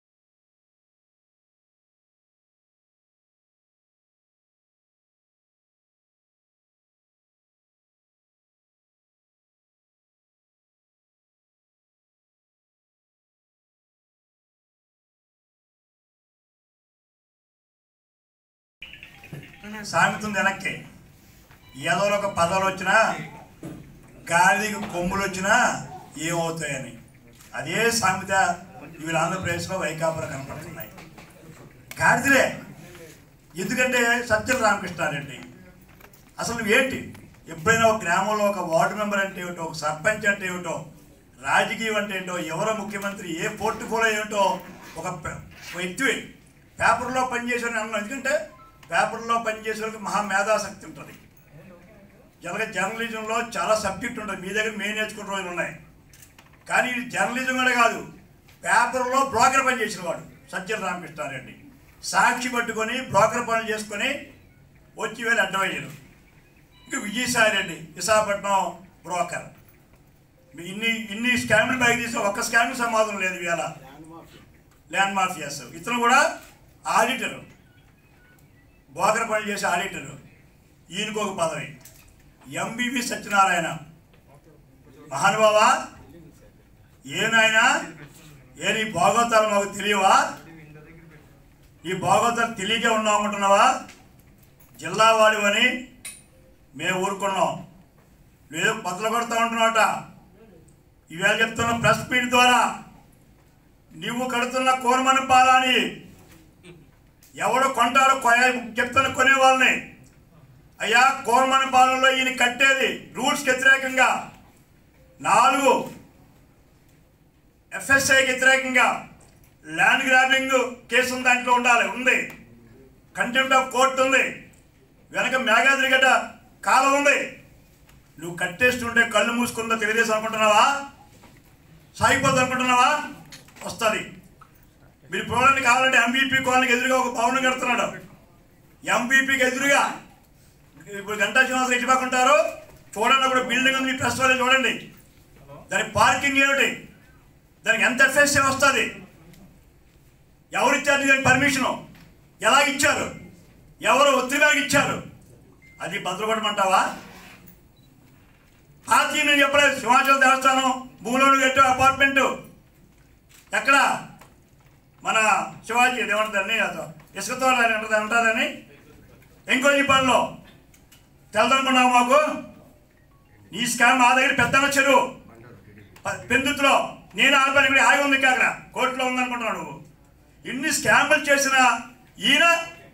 సామెత ఉంది వెనక్కి ఏదో ఒక పదాలు వచ్చినా గాలికి కొమ్ములు వచ్చినా ఏమవుతాయని అదే సామెత వీళ్ళ ఆంధ్రప్రదేశ్లో వైకాపురం కనపడుతున్నాయి గాడిదలే ఎందుకంటే సత్యం రామకృష్ణారెడ్డి అసలు నువ్వేంటి ఎప్పుడైనా ఒక గ్రామంలో ఒక వార్డు మెంబర్ అంటే ఏమిటో ఒక సర్పంచ్ అంటే ఏమిటో రాజకీయం అంటే ఏంటో ఎవరో ముఖ్యమంత్రి ఏ పోర్టుఫోలియో ఏమిటో ఒక పె- ఒక వ్యక్తి పేపర్లో పనిచేసే అన్నాం ఎందుకంటే పేపర్లో పనిచేసే వాళ్ళకి మహా మేధాశక్తి ఉంటుంది జనరల్గా జర్నలిజంలో చాలా సబ్జెక్ట్ ఉంటుంది మీ దగ్గర మేము నేర్చుకున్న రోజులు ఉన్నాయి కానీ ఇది జర్నలిజం కూడా కాదు పేపర్లో బ్రోకర్ పని చేసిన వాడు సజ్జల రామకృష్ణారెడ్డి సాక్షి పట్టుకొని బ్రోకర్ పనులు చేసుకొని వచ్చి వెళ్ళి అడ్డమయ్యారు ఇక విజయసాయి రెడ్డి విశాఖపట్నం బ్రోకర్ మీ ఇన్ని ఇన్ని స్కామ్లు బయట తీసిన ఒక్క స్కామ్ సమాధానం లేదు ఇవాళ ల్యాండ్ మాఫియాస్ ఇతను కూడా ఆడిటర్ బోకర్ పనులు చేసే ఆడిటర్ ఈయనకు ఒక పదవి ఎంబీబీ సత్యనారాయణ మహానుభావ ఏనాయనా ఏ నీ భాగవతాలు మాకు తెలియవా ఈ భాగవతాలు తెలియక ఉన్నామంటున్నావా జిల్లా వాడివని మేము ఊరుకున్నాం లేదు బద్దలు కొడతా ఉంటున్నాట ఇవాళ చెప్తున్న ప్రెస్ మీట్ ద్వారా నువ్వు కడుతున్న కోరమని పాలాని ఎవడు కొంటారో కొయ చెప్తున్న కొనే వాళ్ళని అయ్యా కోరమని పాలనలో ఈయన కట్టేది రూల్స్కి వ్యతిరేకంగా నాలుగు ఎఫ్ఎస్ఐకి వ్యతిరేకంగా ల్యాండ్ గ్రాబింగ్ కేసు ఉంది దాంట్లో ఉండాలి ఉంది కంటెంప్ట్ ఆఫ్ కోర్ట్ ఉంది వెనక మేఘాద్రి గడ్డ కాలం ఉంది నువ్వు కట్టేస్తుంటే కళ్ళు మూసుకుందో తెలుగుదేశం అనుకుంటున్నావా సాగిపోద్ది అనుకుంటున్నావా వస్తుంది మీరు చూడండి కావాలంటే ఎంబీపీ కాలనీకి ఎదురుగా ఒక భవనం కడుతున్నాడు ఎంబీపీకి ఎదురుగా ఇప్పుడు గంటా శ్రీనివాసరావు ఎట్టి పక్కుంటారు చూడండి అప్పుడు బిల్డింగ్ ఉంది మీ ప్రెస్ వాళ్ళు చూడండి దాని పార్కింగ్ ఏమిటి దానికి ఎంత ఎఫ్ఎస్సీ వస్తుంది ఎవరు ఇచ్చారు దానికి పర్మిషను ఎలా ఇచ్చారు ఎవరు ఒత్తిడి మేరకు ఇచ్చారు అది భద్రపడమంటావా పార్టీ నేను చెప్పలేదు సింహాచల దేవస్థానం భూలోను కట్టే అపార్ట్మెంట్ ఎక్కడ మన శివాజీ ఏమంటుందని ఇసుకతో అంటుంది అంటారని ఎంకోజీ పనిలో తెలదనుకున్నావు మాకు ఈ స్కామ్ మా దగ్గర పెద్దన చెరువు ప- పెందుతులో నేను ఆల్బని కూడా ఆగి ఉంది అక్కడ కోర్టులో ఉందనుకుంటున్నావు నువ్వు ఇన్ని స్కామ్లు చేసిన ఈయన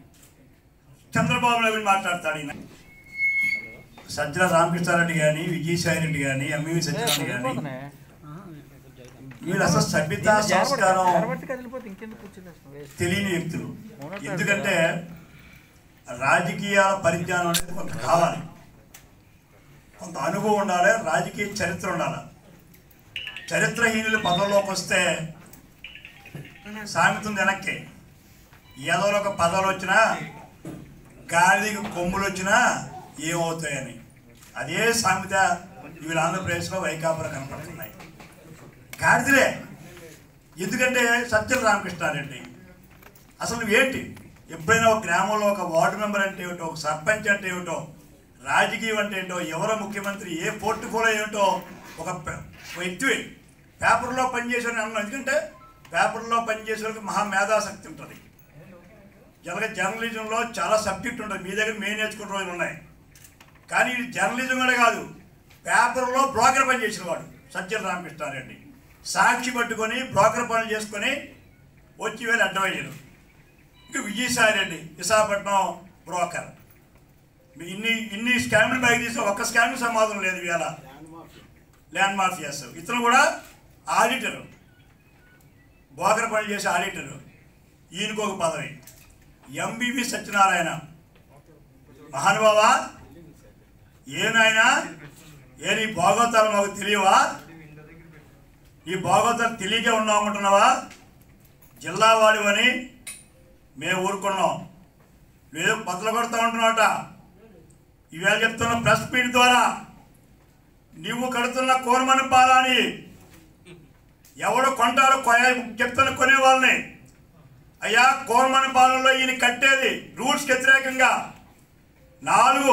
చంద్రబాబు నాయుడు మాట్లాడతాడు ఈయన సజ్జల రామకృష్ణారెడ్డి కానీ విజయసాయి రెడ్డి కానీ ఎంవి సత్యనారాయణ కానీ వీళ్ళు అసలు సభ్యత సంస్కారం తెలియని వ్యక్తులు ఎందుకంటే రాజకీయాల పరిజ్ఞానం అనేది కొంత కావాలి కొంత అనుభవం ఉండాలి రాజకీయ చరిత్ర ఉండాలి చరిత్రహీనులు పదవిలోకి వస్తే సామెతుంది వెనక్కి ఏదో ఒక పదవులు వచ్చినా గాలికి కొమ్ములు వచ్చినా ఏమవుతాయని అదే సామెత వీళ్ళు ఆంధ్రప్రదేశ్లో వైకాపురం కనపడుతున్నాయి గాడిదలే ఎందుకంటే సత్యం రామకృష్ణారెడ్డి అసలు నువ్వేంటి ఎప్పుడైనా ఒక గ్రామంలో ఒక వార్డు మెంబర్ అంటే ఏమిటో ఒక సర్పంచ్ అంటే ఏమిటో రాజకీయం అంటే ఏంటో ఎవరో ముఖ్యమంత్రి ఏ పోర్టుఫోలియో ఏమిటో ఒక ప- ఒక వ్యక్తి పేపర్లో పనిచేసే అన్నాం ఎందుకంటే పేపర్లో పనిచేసే వాళ్ళకి మహా మేధాశక్తి ఉంటుంది జనక జర్నలిజంలో చాలా సబ్జెక్ట్ ఉంటుంది మీ దగ్గర మేము నేర్చుకున్న రోజులు ఉన్నాయి కానీ ఇది జర్నలిజం కూడా కాదు పేపర్లో బ్రోకర్ పని చేసిన వాడు సజ్జల రామకృష్ణారెడ్డి సాక్షి పట్టుకొని బ్రోకర్ పనులు చేసుకొని వచ్చి వేలు అడ్డమయ్యారు ఇంకా విజయసాయి రెడ్డి విశాఖపట్నం బ్రోకర్ మీ ఇన్ని ఇన్ని స్కామ్లు బయట తీసిన ఒక్క స్కామ్ సమాధానం లేదు ఇవాళ ల్యాండ్ మాఫియాస్ ఇతను కూడా ఆడిటర్ బ్రోకర్ పనులు చేసే ఆడిటర్ ఈయనకు ఒక పదవి ఎంబీబీ సత్యనారాయణ మహానుభావ ఏనాయనా ఏ నీ భాగవతాలు మాకు తెలియవా ఈ భాగవతాలు తెలియకే ఉన్నావు అనుకుంటున్నావా జిల్లా వాడివని మేము ఊరుకున్నాం లేదు బద్దలు కొడతా ఉంటున్నాట ఈవేళ చెప్తున్న ప్రెస్ మీట్ ద్వారా నువ్వు కడుతున్న కోరమని పాలాని ఎవడు కొంటారో కొయ చెప్తున్న కొనే వాళ్ళని అయ్యా కోరమని పాలనలో ఈయన కట్టేది రూల్స్కి వ్యతిరేకంగా నాలుగు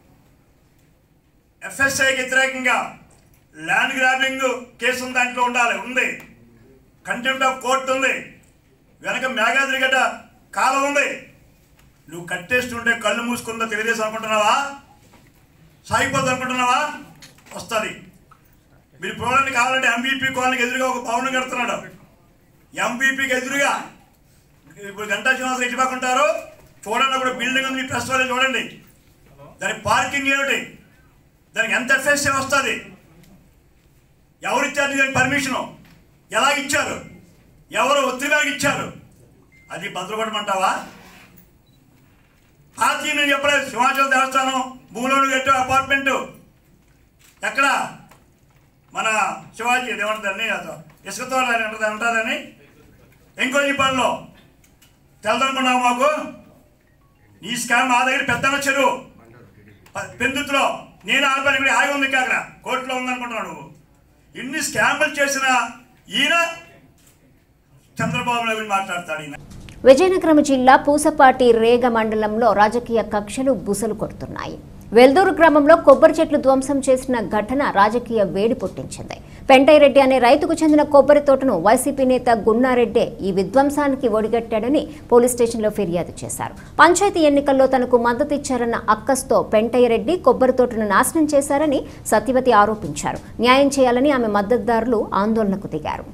ఎఫ్ఎస్ఐకి వ్యతిరేకంగా ల్యాండ్ గ్రాబింగ్ కేసు ఉంది దాంట్లో ఉండాలి ఉంది కంటెంప్ట్ ఆఫ్ కోర్ట్ ఉంది వెనక మేఘాద్రి గడ్డ కాలం ఉంది నువ్వు కట్టేస్తుంటే కళ్ళు మూసుకుందో తెలుగుదేశం అనుకుంటున్నావా సాగిపోద్ది అనుకుంటున్నావా వస్తుంది మీరు చూడండి కావాలంటే ఎంబీపీ కాలనీకి ఎదురుగా ఒక భవనం కడుతున్నాడు ఎంబీపీకి ఎదురుగా ఇప్పుడు గంటా శ్రీనివాసరావు ఎట్టి పక్కుంటారు చూడండి అప్పుడు బిల్డింగ్ ఉంది మీ ప్రెస్ వాళ్ళు చూడండి దాని పార్కింగ్ ఏమిటి దానికి ఎంత ఎఫ్ఎస్సీ వస్తుంది ఎవరు ఇచ్చారు దానికి పర్మిషను ఎలా ఇచ్చారు ఎవరు ఒత్తిడి మేరకు ఇచ్చారు అది భద్రపడమంటావా పార్టీ నేను చెప్పలేదు సింహాచల దేవస్థానం భూలోను కట్టే అపార్ట్మెంట్ ఎక్కడ మన శివాజీ ఏమంటుందని ఇసుకతో అంటుంది అంటారని ఎంకోజీ పనిలో తెలదనుకున్నావు మాకు ఈ స్కామ్ మా దగ్గర పెద్దన చెరువు ప- పెందుతులో నేను ఆల్బని కూడా ఆగి ఉంది అక్కడ కోర్టులో ఉందనుకుంటున్నావు నువ్వు ఇన్ని స్కామ్లు చేసిన ఈయన చంద్రబాబు నాయుడు మాట్లాడతాడు ఈయన విజయనగరం జిల్లా పూసపాటి రేగ మండలంలో రాజకీయ కక్షలు బుసలు కొడుతున్నాయి వెల్దూరు గ్రామంలో కొబ్బరి చెట్లు ధ్వంసం చేసిన ఘటన రాజకీయ వేడి పుట్టించింది పెంటైరెడ్డి అనే రైతుకు చెందిన కొబ్బరి తోటను వైసీపీ నేత గున్నారెడ్డే ఈ విధ్వంసానికి ఒడిగట్టాడని పోలీస్ స్టేషన్లో ఫిర్యాదు చేశారు పంచాయతీ ఎన్నికల్లో తనకు మద్దతు ఇచ్చారన్న అక్కస్తో పెంటయ్యరెడ్డి కొబ్బరి తోటను నాశనం చేశారని సత్యవతి ఆరోపించారు న్యాయం చేయాలని ఆమె మద్దతుదారులు ఆందోళనకు దిగారు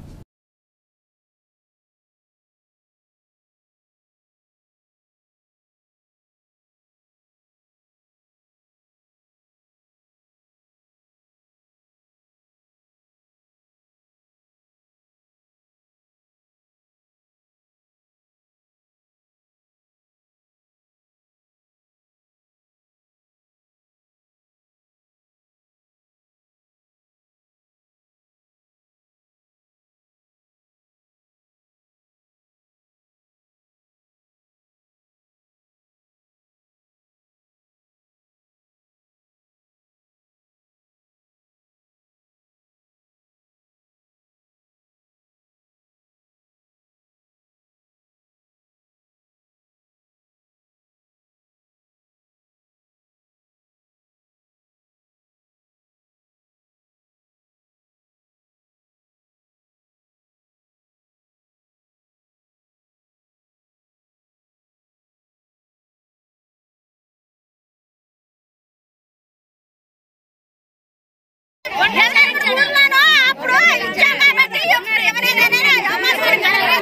అప్పుడు ఇచ్చాం కాబట్టి ఇప్పుడు ఎవరైనా అవకాశం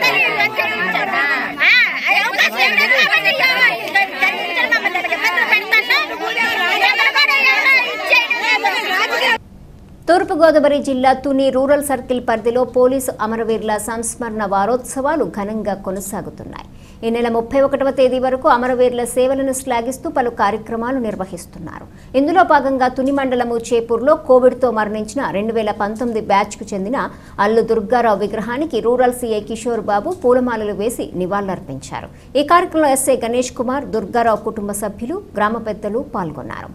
ఇవ్వలేదు కాబట్టి జరిగించారు మమ్మల్ని ఇబ్బందులు పెడతాను ఎవరు కూడా ఎవరు ఇచ్చేయలేదు తూర్పుగోదావరి జిల్లా తుని రూరల్ సర్కిల్ పరిధిలో పోలీసు అమరవీరుల సంస్మరణ వారోత్సవాలు ఘనంగా కొనసాగుతున్నాయి ఈ నెల ముప్పై ఒకటవ తేదీ వరకు అమరవీరుల సేవలను శ్లాఘిస్తూ పలు కార్యక్రమాలు నిర్వహిస్తున్నారు ఇందులో భాగంగా తుని మండలము చేపూర్లో కోవిడ్తో మరణించిన రెండు వేల పంతొమ్మిది బ్యాచ్కు చెందిన అల్లు దుర్గారావు విగ్రహానికి రూరల్ సీఐ కిషోర్ బాబు పూలమాలలు వేసి నివాళులర్పించారు ఈ కార్యక్రమంలో ఎస్ఐ గణేష్ కుమార్ దుర్గారావు కుటుంబ సభ్యులు గ్రామ పెద్దలు పాల్గొన్నారు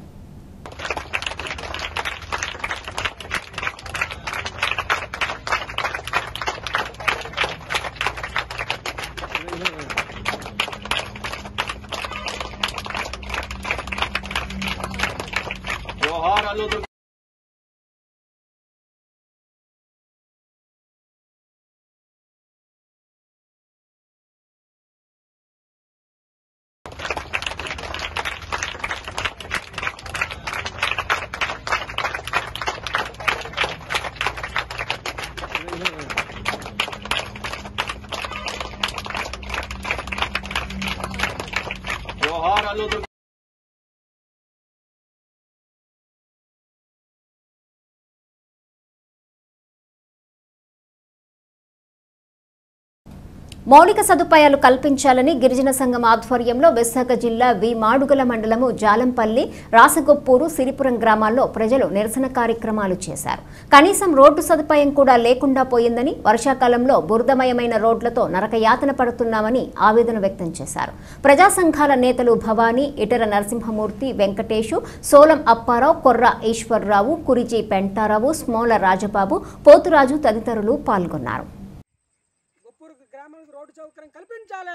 మౌలిక సదుపాయాలు కల్పించాలని గిరిజన సంఘం ఆధ్వర్యంలో విశాఖ జిల్లా వి మాడుగుల మండలము జాలంపల్లి రాసగొప్పూరు సిరిపురం గ్రామాల్లో ప్రజలు నిరసన కార్యక్రమాలు చేశారు కనీసం రోడ్డు సదుపాయం కూడా లేకుండా పోయిందని వర్షాకాలంలో బురదమయమైన రోడ్లతో నరకయాతన పడుతున్నామని ఆవేదన వ్యక్తం చేశారు ప్రజా సంఘాల నేతలు భవానీ ఇటర నరసింహమూర్తి వెంకటేషు సోలం అప్పారావు కొర్ర ఈశ్వర్రావు కురిజీ పెంటారావు స్మోల రాజబాబు పోతురాజు తదితరులు పాల్గొన్నారు గొప్పూరు గ్రామానికి రోడ్డు సౌకర్యం కల్పించాలి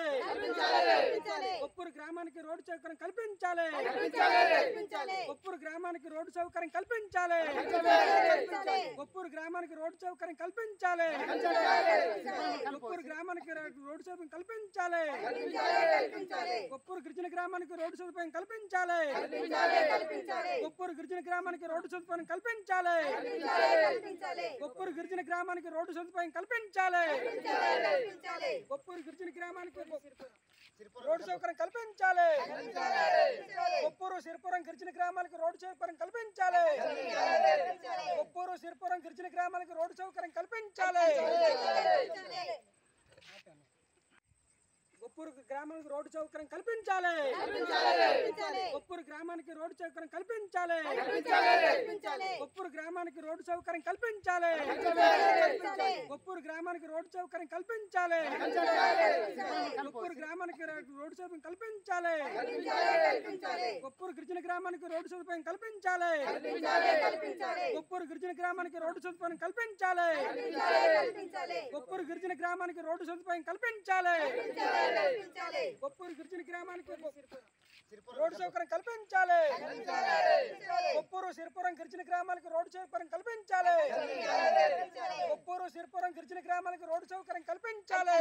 గొప్పూరు గ్రామానికి రోడ్డు సౌకర్యం కల్పించాలి గొప్పూరు గ్రామానికి రోడ్డు సౌకర్యం కల్పించాలి గొప్పూరు గ్రామానికి రోడ్డు సౌకర్యం కల్పించాలి గొప్పూరు గ్రామానికి రోడ్డు సౌకర్యం కల్పించాలి గొప్పూరు గిరిజన గ్రామానికి రోడ్డు సదుపాయం కల్పించాలి గొప్పూరు గిరిజన గ్రామానికి రోడ్డు సదుపాయం కల్పించాలి గొప్పూరు గిరిజన గ్రామానికి రోడ్డు సదుపాయం కల్పించాలి గొప్పూరు గిరిజన గ్రామానికి రోడ్డు సౌకర్యం కల్పించాలి గొప్పూరు సిరిపురం గిరిజన గ్రామాలకు రోడ్డు సౌకర్యం కల్పించాలి గొప్పూరు సిరిపురం గిరిజన గ్రామాలకు రోడ్డు సౌకర్యం కల్పించాలి గొప్పూరు గ్రామానికి రోడ్డు సౌకర్యం కల్పించాలి గొప్పూరు గ్రామానికి రోడ్డు సౌకర్యం కల్పించాలి గొప్పూరు గ్రామానికి రోడ్డు సౌకర్యం కల్పించాలి గొప్పూరు గ్రామానికి రోడ్డు సౌకర్యం కల్పించాలి గొప్పూరు గ్రామానికి రోడ్డు సౌకర్యం కల్పించాలి గొప్పూరు గిరిజన గ్రామానికి రోడ్డు సదుపాయం కల్పించాలి గొప్పూరు గిరిజన గ్రామానికి రోడ్డు సదుపాయం కల్పించాలి గొప్పూరు గిరిజన గ్రామానికి రోడ్డు సదుపాయం కల్పించాలి గొప్పూరు గిరిజన గ్రామానికి రోడ్డు సౌకర్యం కల్పించాలి కొప్పూరు సిరిపురం గిరిజన గ్రామాలకు రోడ్డు సౌకర్యం కల్పించాలి కొప్పూరు సిరిపురం గిరిజన గ్రామాలకు రోడ్డు సౌకర్యం కల్పించాలి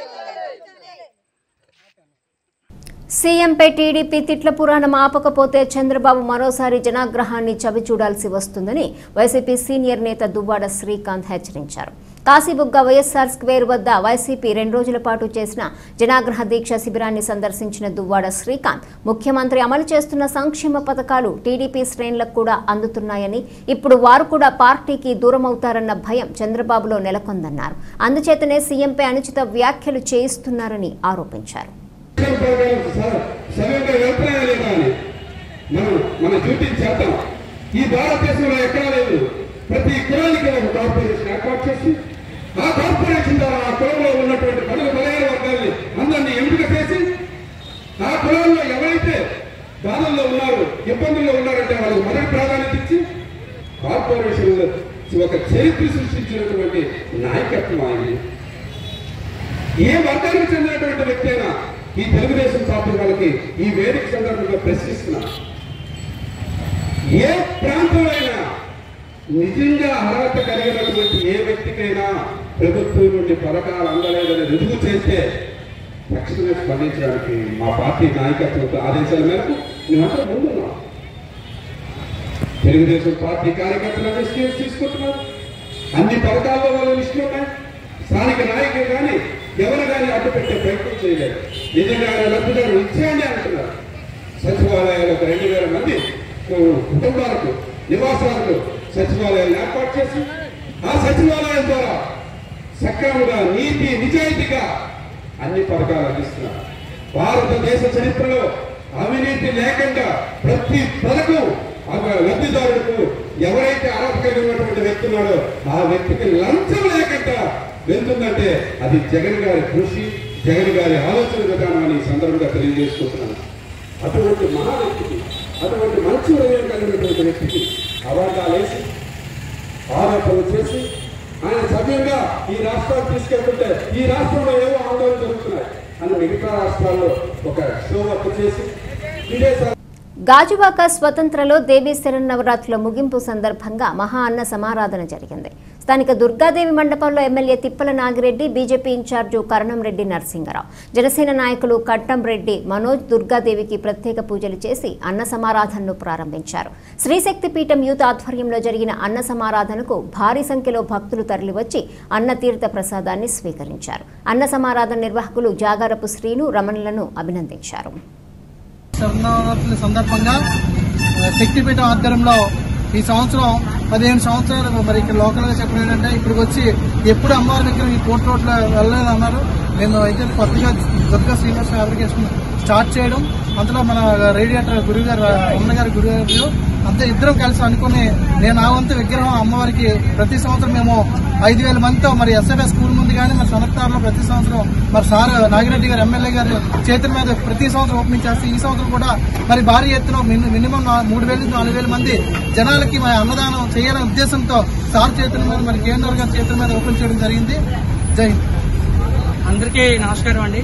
సీఎంపై టీడీపీ తిట్ల పురాణం ఆపకపోతే చంద్రబాబు మరోసారి జనాగ్రహాన్ని చవిచూడాల్సి వస్తుందని వైసీపీ సీనియర్ నేత దువ్వాడ శ్రీకాంత్ హెచ్చరించారు కాశీబుగ్గ వైఎస్ఆర్ స్క్వేర్ వద్ద వైసీపీ రెండు రోజుల పాటు చేసిన జనాగ్రహ దీక్ష శిబిరాన్ని సందర్శించిన దువ్వాడ శ్రీకాంత్ ముఖ్యమంత్రి అమలు చేస్తున్న సంక్షేమ పథకాలు టీడీపీ శ్రేణులకు కూడా అందుతున్నాయని ఇప్పుడు వారు కూడా పార్టీకి దూరమవుతారన్న భయం చంద్రబాబులో నెలకొందన్నారు అందుచేతనే సీఎంపై అనుచిత వ్యాఖ్యలు చేయిస్తున్నారని ఆరోపించారు సమయంలో వెళ్తున్నాయా లేదా అని మనం మన డ్యూటీ చేద్దాం ఈ భారతదేశంలో ఎక్కడా లేదు ప్రతి కులానికి ఒక కార్పొరేషన్ ఏర్పాటు చేసి ఆ కార్పొరేషన్ ద్వారా ఆ కులంలో ఉన్నటువంటి పలుగు బలహీన వర్గాల్ని అందరినీ ఎంపిక చేసి ఆ కులంలో ఎవరైతే బాధల్లో ఉన్నారు ఇబ్బందుల్లో ఉన్నారంటే వాళ్ళకి మొదటి ప్రాధాన్యత ఇచ్చి కార్పొరేషన్ ఒక చరిత్ర సృష్టించినటువంటి నాయకత్వం ఆయన ఏ వర్గానికి చెందినటువంటి వ్యక్తి అయినా ఈ తెలుగుదేశం పార్టీ వాళ్ళకి ఈ వేదిక సందర్భంగా ప్రశ్నిస్తున్నా ఏ ప్రాంతంలో అయినా నిజంగా అర్హత కలిగినటువంటి ఏ వ్యక్తికైనా ప్రభుత్వం నుండి పథకాలు అందలేదని రుజువు చేస్తే తక్షణమే స్పందించడానికి మా పార్టీ నాయకత్వంతో ఆదేశాల మేరకు మేమంతా ముందున్నాం తెలుగుదేశం పార్టీ కార్యకర్తలు స్కీమ్స్ తీసుకుంటున్నారు అన్ని పథకాల్లో వాళ్ళ లిస్టులు ఉన్నాయి స్థానిక నాయకులు కానీ ఎవరు కానీ అడ్డు పెట్టే ప్రయత్నం చేయలేదు నిజంగా ఆయన లబ్ధిదారులు ఇచ్చేయండి అంటున్నారు సచివాలయాలు ఒక రెండు వేల మంది కుటుంబాలకు నివాసాలకు సచివాలయాలు ఏర్పాటు చేసి ఆ సచివాలయం ద్వారా సక్రమంగా నీతి నిజాయితీగా అన్ని పథకాలు అందిస్తున్నారు భారతదేశ చరిత్రలో అవినీతి లేకుండా ప్రతి పథకం ఆ లబ్ధిదారులకు ఎవరైతే అర్హత కలిగి ఉన్నటువంటి వ్యక్తి ఉన్నాడో ఆ వ్యక్తికి లంచం లేకుండా వెళ్తుందంటే అది జగన్ గారి కృషి జగన్ గారి ఆలోచన విధానం అని ఈ సందర్భంగా తెలియజేసుకుంటున్నాను అటువంటి మహా వ్యక్తికి అటువంటి మంచి హృదయం కలిగినటువంటి వ్యక్తికి అవార్డాలు వేసి ఆరోపణలు చేసి ఆయన సభ్యంగా ఈ రాష్ట్రాన్ని తీసుకెళ్తుంటే ఈ రాష్ట్రంలో ఏవో ఆందోళన జరుగుతున్నాయి అని మిగతా రాష్ట్రాల్లో ఒక షో వర్క్ చేసి విదేశాలు గాజువాక స్వతంత్రలో దేవీ శరన్నవరాత్రుల ముగింపు సందర్భంగా మహా అన్న సమారాధన జరిగింది స్థానిక దుర్గాదేవి మండపంలో MLA Tippala Nagireddy BJP in charge Karanamreddy Narasinga Rao Janasena నాయకులు కట్టంరెడ్డి మనోజ్ దుర్గాదేవికి ప్రత్యేక పూజలు చేసి అన్న సమారాధనను ప్రారంభించారు శ్రీశక్తి పీఠం యూత్ ఆధ్వర్యంలో జరిగిన అన్న సమారాధనకు భారీ సంఖ్యలో భక్తులు తరలివచ్చి అన్న తీర్థ ప్రసాదాన్ని స్వీకరించారు అన్న సమారాధన నిర్వాహకులు జాగారపు శ్రీను రమణులను అభినందించారు శరణవరాత్రుల సందర్భంగా ఆ, శక్తిపీఠం ఆధ్వర్యంలో ఈ సంవత్సరం పదిహేను సంవత్సరాలు మరి ఇక్కడ లోకల్ గా చెప్పడం ఏంటంటే ఇప్పటికి వచ్చి ఎప్పుడు అమ్మవారి దగ్గర ఈ కోర్టు రోడ్లో వెళ్ళలేదు అన్నారు మేము అయితే కొత్తగా దుర్గా శ్రీనివాస అప్లికేషన్ స్టార్ట్ చేయడం అంతలో మన రేడియేటర్ గురువు గారు అమ్మ గారి గురువు గారు అంతా ఇద్దరం కలిసి అనుకుని నేను నా వంతు విగ్రహం అమ్మవారికి ప్రతి సంవత్సరం మేము ఐదు వేల మందితో మరి ఎస్ఎఫ్ఎస్ స్కూల్ ముందు కానీ మరి సనత్తారులో ప్రతి సంవత్సరం మరి సార్ నాగిరెడ్డి గారు ఎమ్మెల్యే గారు చేతుల మీద ప్రతి సంవత్సరం ఓపెనింగ్ చేస్తే ఈ సంవత్సరం కూడా మరి భారీ ఎత్తున మిని- మినిమం నా- మూడు వేల నుంచి నాలుగు వేల మంది జనాలకి మరి అన్నదానం చేయాలనే ఉద్దేశంతో సార్ చేతుల మీద మరి కేంద్ర గారి చేతుల మీద ఓపెన్ చేయడం జరిగింది జై హింద్ అందరికీ నమస్కారం అండి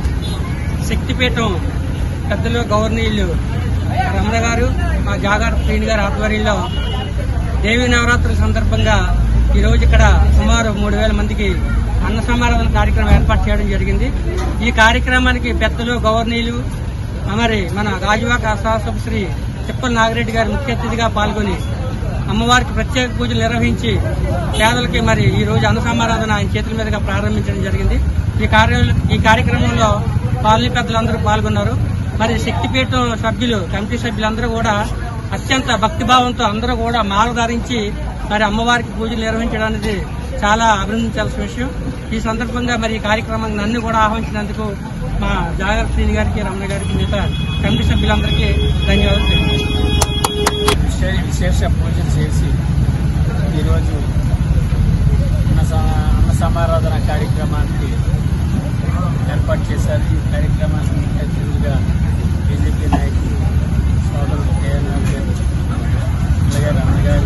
శక్తిపీఠం పెద్దలు గవర్నీయులు రమణ గారు మా జాగార్ శ్రీని గారి ఆధ్వర్యంలో దేవీ నవరాత్రుల సందర్భంగా ఈరోజు ఇక్కడ సుమారు మూడు వేల మందికి అన్న సమారాధన కార్యక్రమం ఏర్పాటు చేయడం జరిగింది ఈ కార్యక్రమానికి పెద్దలు గవర్నీయులు మరి మన గాజువాక శాసన శ్రీ తిప్పల నాగిరెడ్డి గారు ముఖ్య అతిథిగా పాల్గొని అమ్మవారికి ప్రత్యేక పూజలు నిర్వహించి పేదలకి మరి ఈ రోజు అన్న సమారాధన ఆయన చేతుల మీదుగా ప్రారంభించడం జరిగింది ఈ కార్య ఈ కార్యక్రమంలో కాలనీ పెద్దలందరూ పాల్గొన్నారు మరి శక్తిపీఠం సభ్యులు కమిటీ సభ్యులందరూ కూడా అత్యంత భక్తిభావంతో అందరూ కూడా మాల ధరించి మరి అమ్మవారికి పూజలు నిర్వహించడానికి చాలా అభినందించాల్సిన విషయం ఈ సందర్భంగా మరి ఈ కార్యక్రమాన్ని నన్ను కూడా ఆహ్వానించినందుకు మా జాగ్రత్త శ్రీని గారికి రమణ గారికి మిగతా కమిటీ సభ్యులందరికీ ధన్యవాదాలు తెలియజేస్తున్నాను. విశేష విశేష పూజలు చేసి ఈరోజు అన్న సమ- అన్న సమారాధన కార్యక్రమానికి ఏర్పాటు చేశారు ఈ కార్యక్రమానికి ముఖ్య అతిథులుగా బీజేపీ నాయకులు సోదరుడు కేఎన్ఆర్ గారు అలాగే రమణ గారు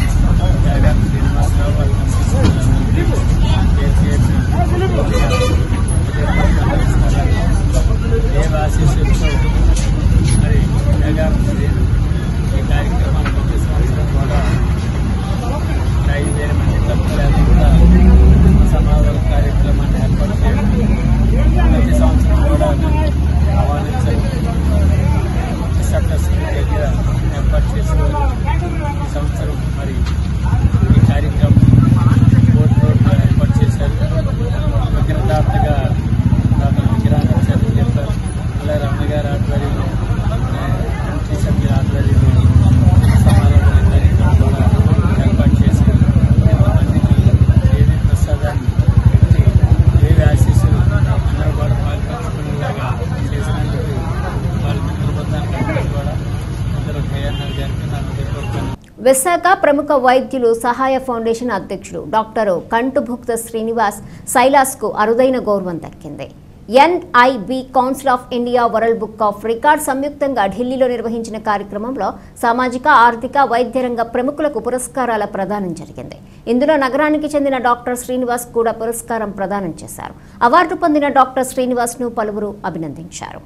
జాగారి శ్రీనివాసరావు వారి కమిటీ సభ్యులందరికీ పేరు పేరున దేవ ఆశీస్సులతో మరి విశాఖ ప్రముఖ వైద్యులు సహాయ ఫౌండేషన్ అధ్యక్షుడు డాక్టర్ కంటుభుక్త శ్రీనివాస్ సైలాస్కు అరుదైన గౌరవం దక్కింది NIB council of India world book of record సంయుక్తంగా ఢిల్లీలో నిర్వహించిన కార్యక్రమంలో సామాజిక ఆర్థిక వైద్య రంగ ప్రముఖులకు పురస్కారాల ప్రదానం జరిగింది ఇందులో నగరానికి చెందిన డాక్టర్ శ్రీనివాస్ కూడా పురస్కారం ప్రదానం చేశారు అవార్డు పొందిన డాక్టర్ శ్రీనివాస్ ను పలువురు అభినందించారు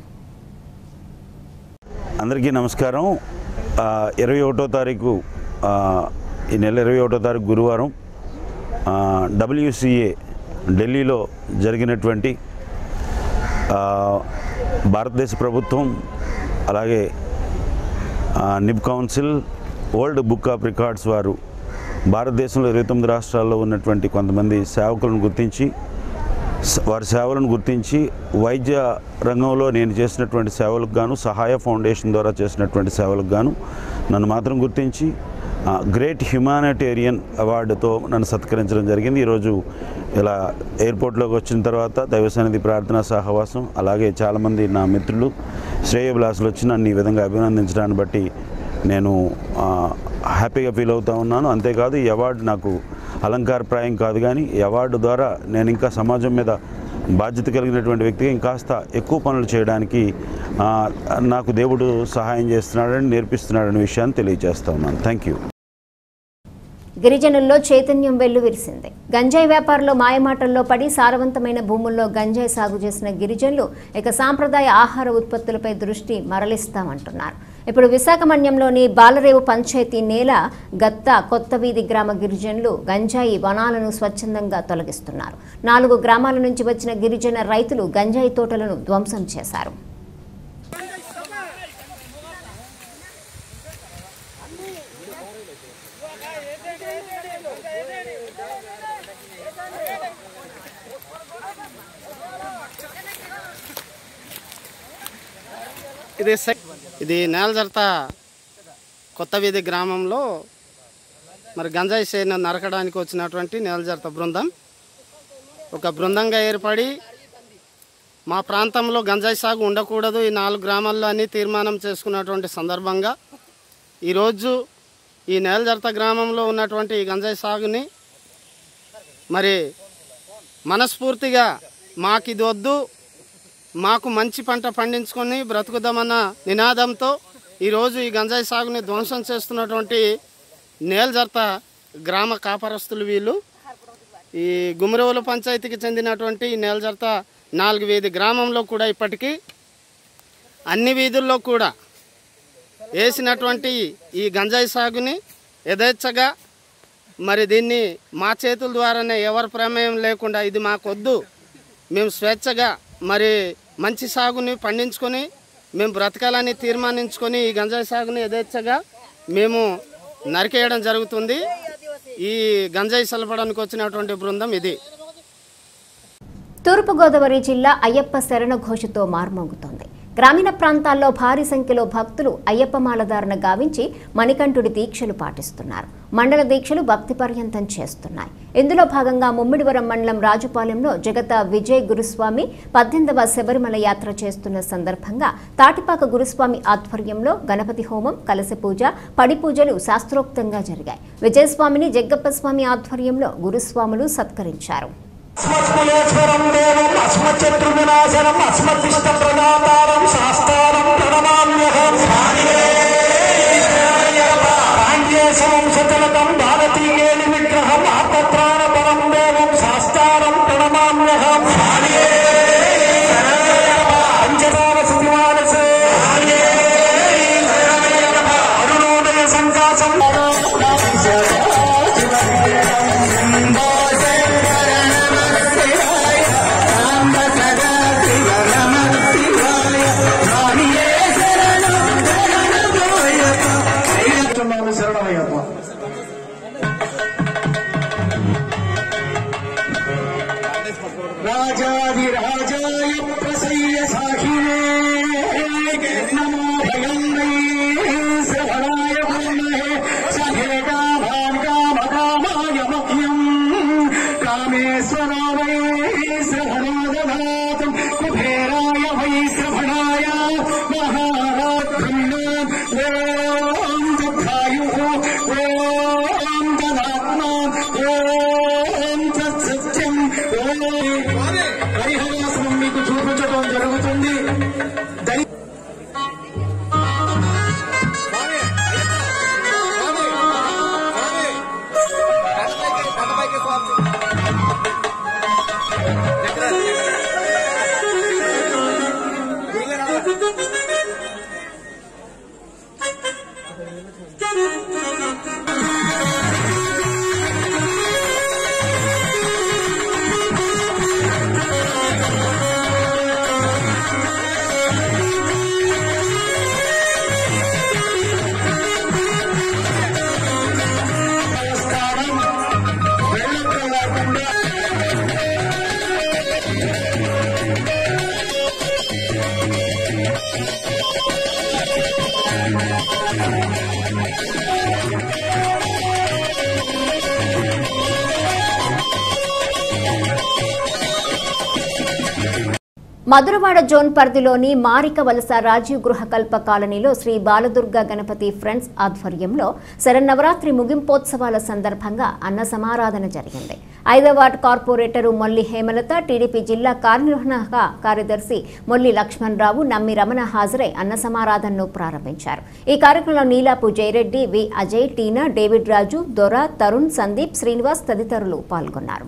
అందరికీ నమస్కారం ఇరవై ఒకటో తారీఖు ఆ, ఈ నెల ఇరవై ఒకటో తారీఖు గురువారం డబ్ల్యూసిఏ ఢిల్లీలో జరిగినటువంటి ఆ, భారతదేశ ప్రభుత్వం అలాగే ఆ, NIB council world book of records వారు భారతదేశంలో ఇరవై తొమ్మిది రాష్ట్రాల్లో ఉన్నటువంటి కొంతమంది సేవకులను గుర్తించి స- వారి సేవలను గుర్తించి వైద్య రంగంలో నేను చేసినటువంటి సేవలకు గాను సహాయ ఫౌండేషన్ ద్వారా చేసినటువంటి సేవలకు గాను నన్ను మాత్రం గుర్తించి ఆ, గ్రేట్ హ్యుమానిటేరియన్ అవార్డుతో నన్ను సత్కరించడం జరిగింది ఈరోజు ఇలా ఎయిర్పోర్ట్లోకి వచ్చిన తర్వాత దైవసన్నిధి ప్రార్థనా సహవాసం అలాగే చాలామంది నా మిత్రులు శ్రేయభిలాసులు వచ్చి నన్ను ఈ విధంగా అభినందించడాన్ని బట్టి నేను ఆ, హ్యాపీగా ఫీల్ అవుతా ఉన్నాను అంతేకాదు ఈ అవార్డు నాకు అలంకారప్రాయం కాదు కానీ ఈ అవార్డు ద్వారా నేను ఇంకా సమాజం మీద బాధ్యత కలిగినటువంటి వ్యక్తిగా ఇంకాస్త ఎక్కువ పనులు చేయడానికి ఆ, నాకు దేవుడు సహాయం చేస్తున్నాడని నేర్పిస్తున్నాడనే విషయాన్ని తెలియజేస్తా ఉన్నాను థ్యాంక్ యూ గిరిజనుల్లో చైతన్యం వెల్లువిరిసింది గంజాయి వ్యాపారంలో మాయమాటల్లో పడి సారవంతమైన భూముల్లో గంజాయి సాగు చేసిన గిరిజనులు ఇక సాంప్రదాయ ఆహార ఉత్పత్తులపై దృష్టి మరలిస్తామంటున్నారు ఇప్పుడు విశాఖమన్యంలోని బాలరేవు పంచాయతీ నేల గత్త కొత్త వీధి గ్రామ గిరిజనులు గంజాయి వనాలను స్వచ్ఛందంగా తొలగిస్తున్నారు నాలుగు గ్రామాల నుంచి వచ్చిన గిరిజన రైతులు గంజాయి తోటలను ధ్వంసం చేశారు ఇది సెక్ ఇది నేలజర్త కొత్త వీధి గ్రామంలో మరి గంజాయి చేను నరకడానికి వచ్చినటువంటి నేలజర్త బృందం ఒక బృందంగా ఏర్పడి మా ప్రాంతంలో గంజాయి సాగు ఉండకూడదు ఈ నాలుగు గ్రామాల్లో అని తీర్మానం చేసుకున్నటువంటి సందర్భంగా ఈరోజు ఈ నేలజర్త గ్రామంలో ఉన్నటువంటి ఈ గంజాయి సాగుని మరి మనస్ఫూర్తిగా మాకు ఇది వద్దు మాకు మంచి పంట పండించుకొని బ్రతుకుదామన్న నినాదంతో ఈరోజు ఈ గంజాయి సాగుని ధ్వంసం చేస్తున్నటువంటి నేల్జర్త గ్రామ కాపరస్తులు వీళ్ళు ఈ గుమరవుల పంచాయతీకి చెందినటువంటి ఈ నేల్జర్త నాలుగు వీధి గ్రామంలో కూడా ఇప్పటికీ అన్ని వీధుల్లో కూడా వేసినటువంటి ఈ గంజాయి సాగుని యథేచ్ఛగా మరి దీన్ని మా చేతుల ద్వారానే ఎవరి ప్రమేయం లేకుండా ఇది మాకొద్దు మేము స్వేచ్ఛగా మరి మంచి సాగుని పండించుకొని మేము బ్రతకాలని తీర్మానించుకొని ఈ గంజాయి సాగుని యథేచ్ఛగా మేము నరికేయడం జరుగుతుంది ఈ గంజాయి సలపడానికి వచ్చినటువంటి బృందం ఇది తూర్పుగోదావరి జిల్లా అయ్యప్ప శరణ ఘోషతో మార్మోగుతోంది గ్రామీణ ప్రాంతాల్లో భారీ సంఖ్యలో భక్తులు అయ్యప్ప మాలధారణ గావించి మణికంఠుడి దీక్షలు పాటిస్తున్నారు మండల దీక్షలు భక్తి పర్యంతం చేస్తున్నాయి ఇందులో భాగంగా ముమ్మిడివరం మండలం రాజుపాలెంలో జగత విజయ్ గురుస్వామి పద్దెనిమిదవ శబరిమల యాత్ర చేస్తున్న సందర్భంగా తాటిపాక గురుస్వామి ఆధ్వర్యంలో గణపతి హోమం కలశ పూజ పడి పూజలు శాస్త్రోక్తంగా జరిగాయి విజయస్వామిని జగ్గప్ప స్వామి ఆధ్వర్యంలో గురుస్వాములు సత్కరించారు అస్మత్కులేశ్వరం దేవం అస్మచ్చత్రు వినాశనం అస్మత్తిష్ట ప్రదాతారం శాస్త్రారం ప్రణమామ్యహం పాండ్యేశవం సచలతం భారతీయేణి విగ్రహం ఆత్మత్రాణ పరం దేవం శాస్త్రారం ప్రణమామ్యహం పంచదార స్థితిమానసే అరుణోదయ సంకాసం శరణమయ్యప్ప రాజాదిరాజాయ ప్రసయ్య సాహినే నమో భయం వై శ్రవణాయ బ్రహ్మహే సహేగాభాన్ కామకామాయ మహ్యం కామేశ్వరా వై శ్రవణాదధాతం కుబేరాయ వై శ్రవణాయ మహారాత్రిణ ఓం దగ్ధాయు ఓం మధురవాడ జోన్ పరిధిలోని మారిక వలస రాజీవ్ గృహ కల్ప కాలనీలో శ్రీ బాలదుర్గ గణపతి ఫ్రెండ్స్ ఆధ్వర్యంలో శరన్నవరాత్రి ముగింపోత్సవాల సందర్భంగా అన్న సమారాధన జరిగింది ఐదవ ward corporator Molli Hemalatha TDP జిల్లా కార్యనిర్వహణ కార్యదర్శి మొల్లి లక్ష్మణ్ రావు నమ్మి రమణ హాజరై అన్న సమారాధనను ప్రారంభించారు ఈ కార్యక్రమంలో Neelapu Jayareddy V Ajay Tina David Raju Dora Tarun Sandeep Srinivas తదితరులు పాల్గొన్నారు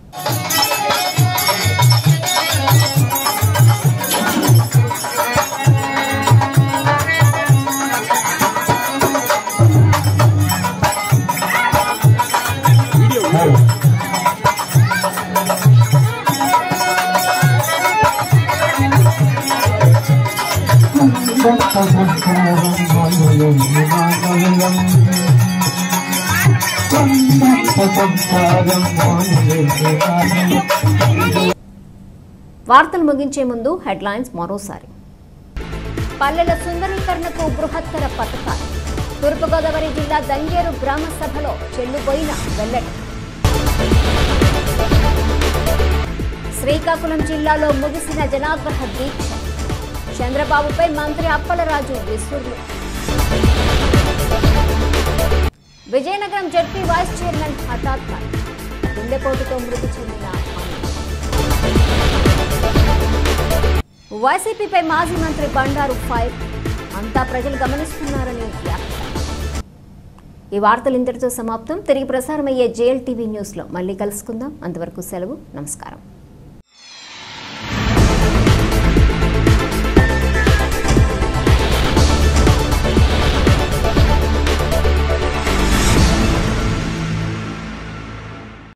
వార్తలు ముగించే ముందు హెడ్లైన్స్ మరోసారి పల్లెల సుందరీకరణకు బృహత్తర పథకాలు తూర్పుగోదావరి జిల్లా దంగేరు గ్రామ సభలో చెల్లుబోయిన వెల్లడి శ్రీకాకుళం జిల్లాలో ముగిసిన జనాగ్రహ దీక్ష చంద్రబాబుపై మంత్రి అప్పలరాజు విసురులు విజయనగరం జడ్పీ వైస్ చైర్మన్ హఠాత్మ గుండెపోటుతో మృతి చెందిన అమ్మ. వైసీపీపై మాజీ మంత్రి బండారు ఫైర్ అంతా ప్రజలు గమనిస్తున్నారని వ్యాఖ్య ఈ వార్తలు ఇంతటితో సమాప్తం తిరిగి ప్రసారమయ్యే జేఎల్ టీవీ న్యూస్లో మళ్ళీ కలుసుకుందాం అంతవరకు సెలవు నమస్కారం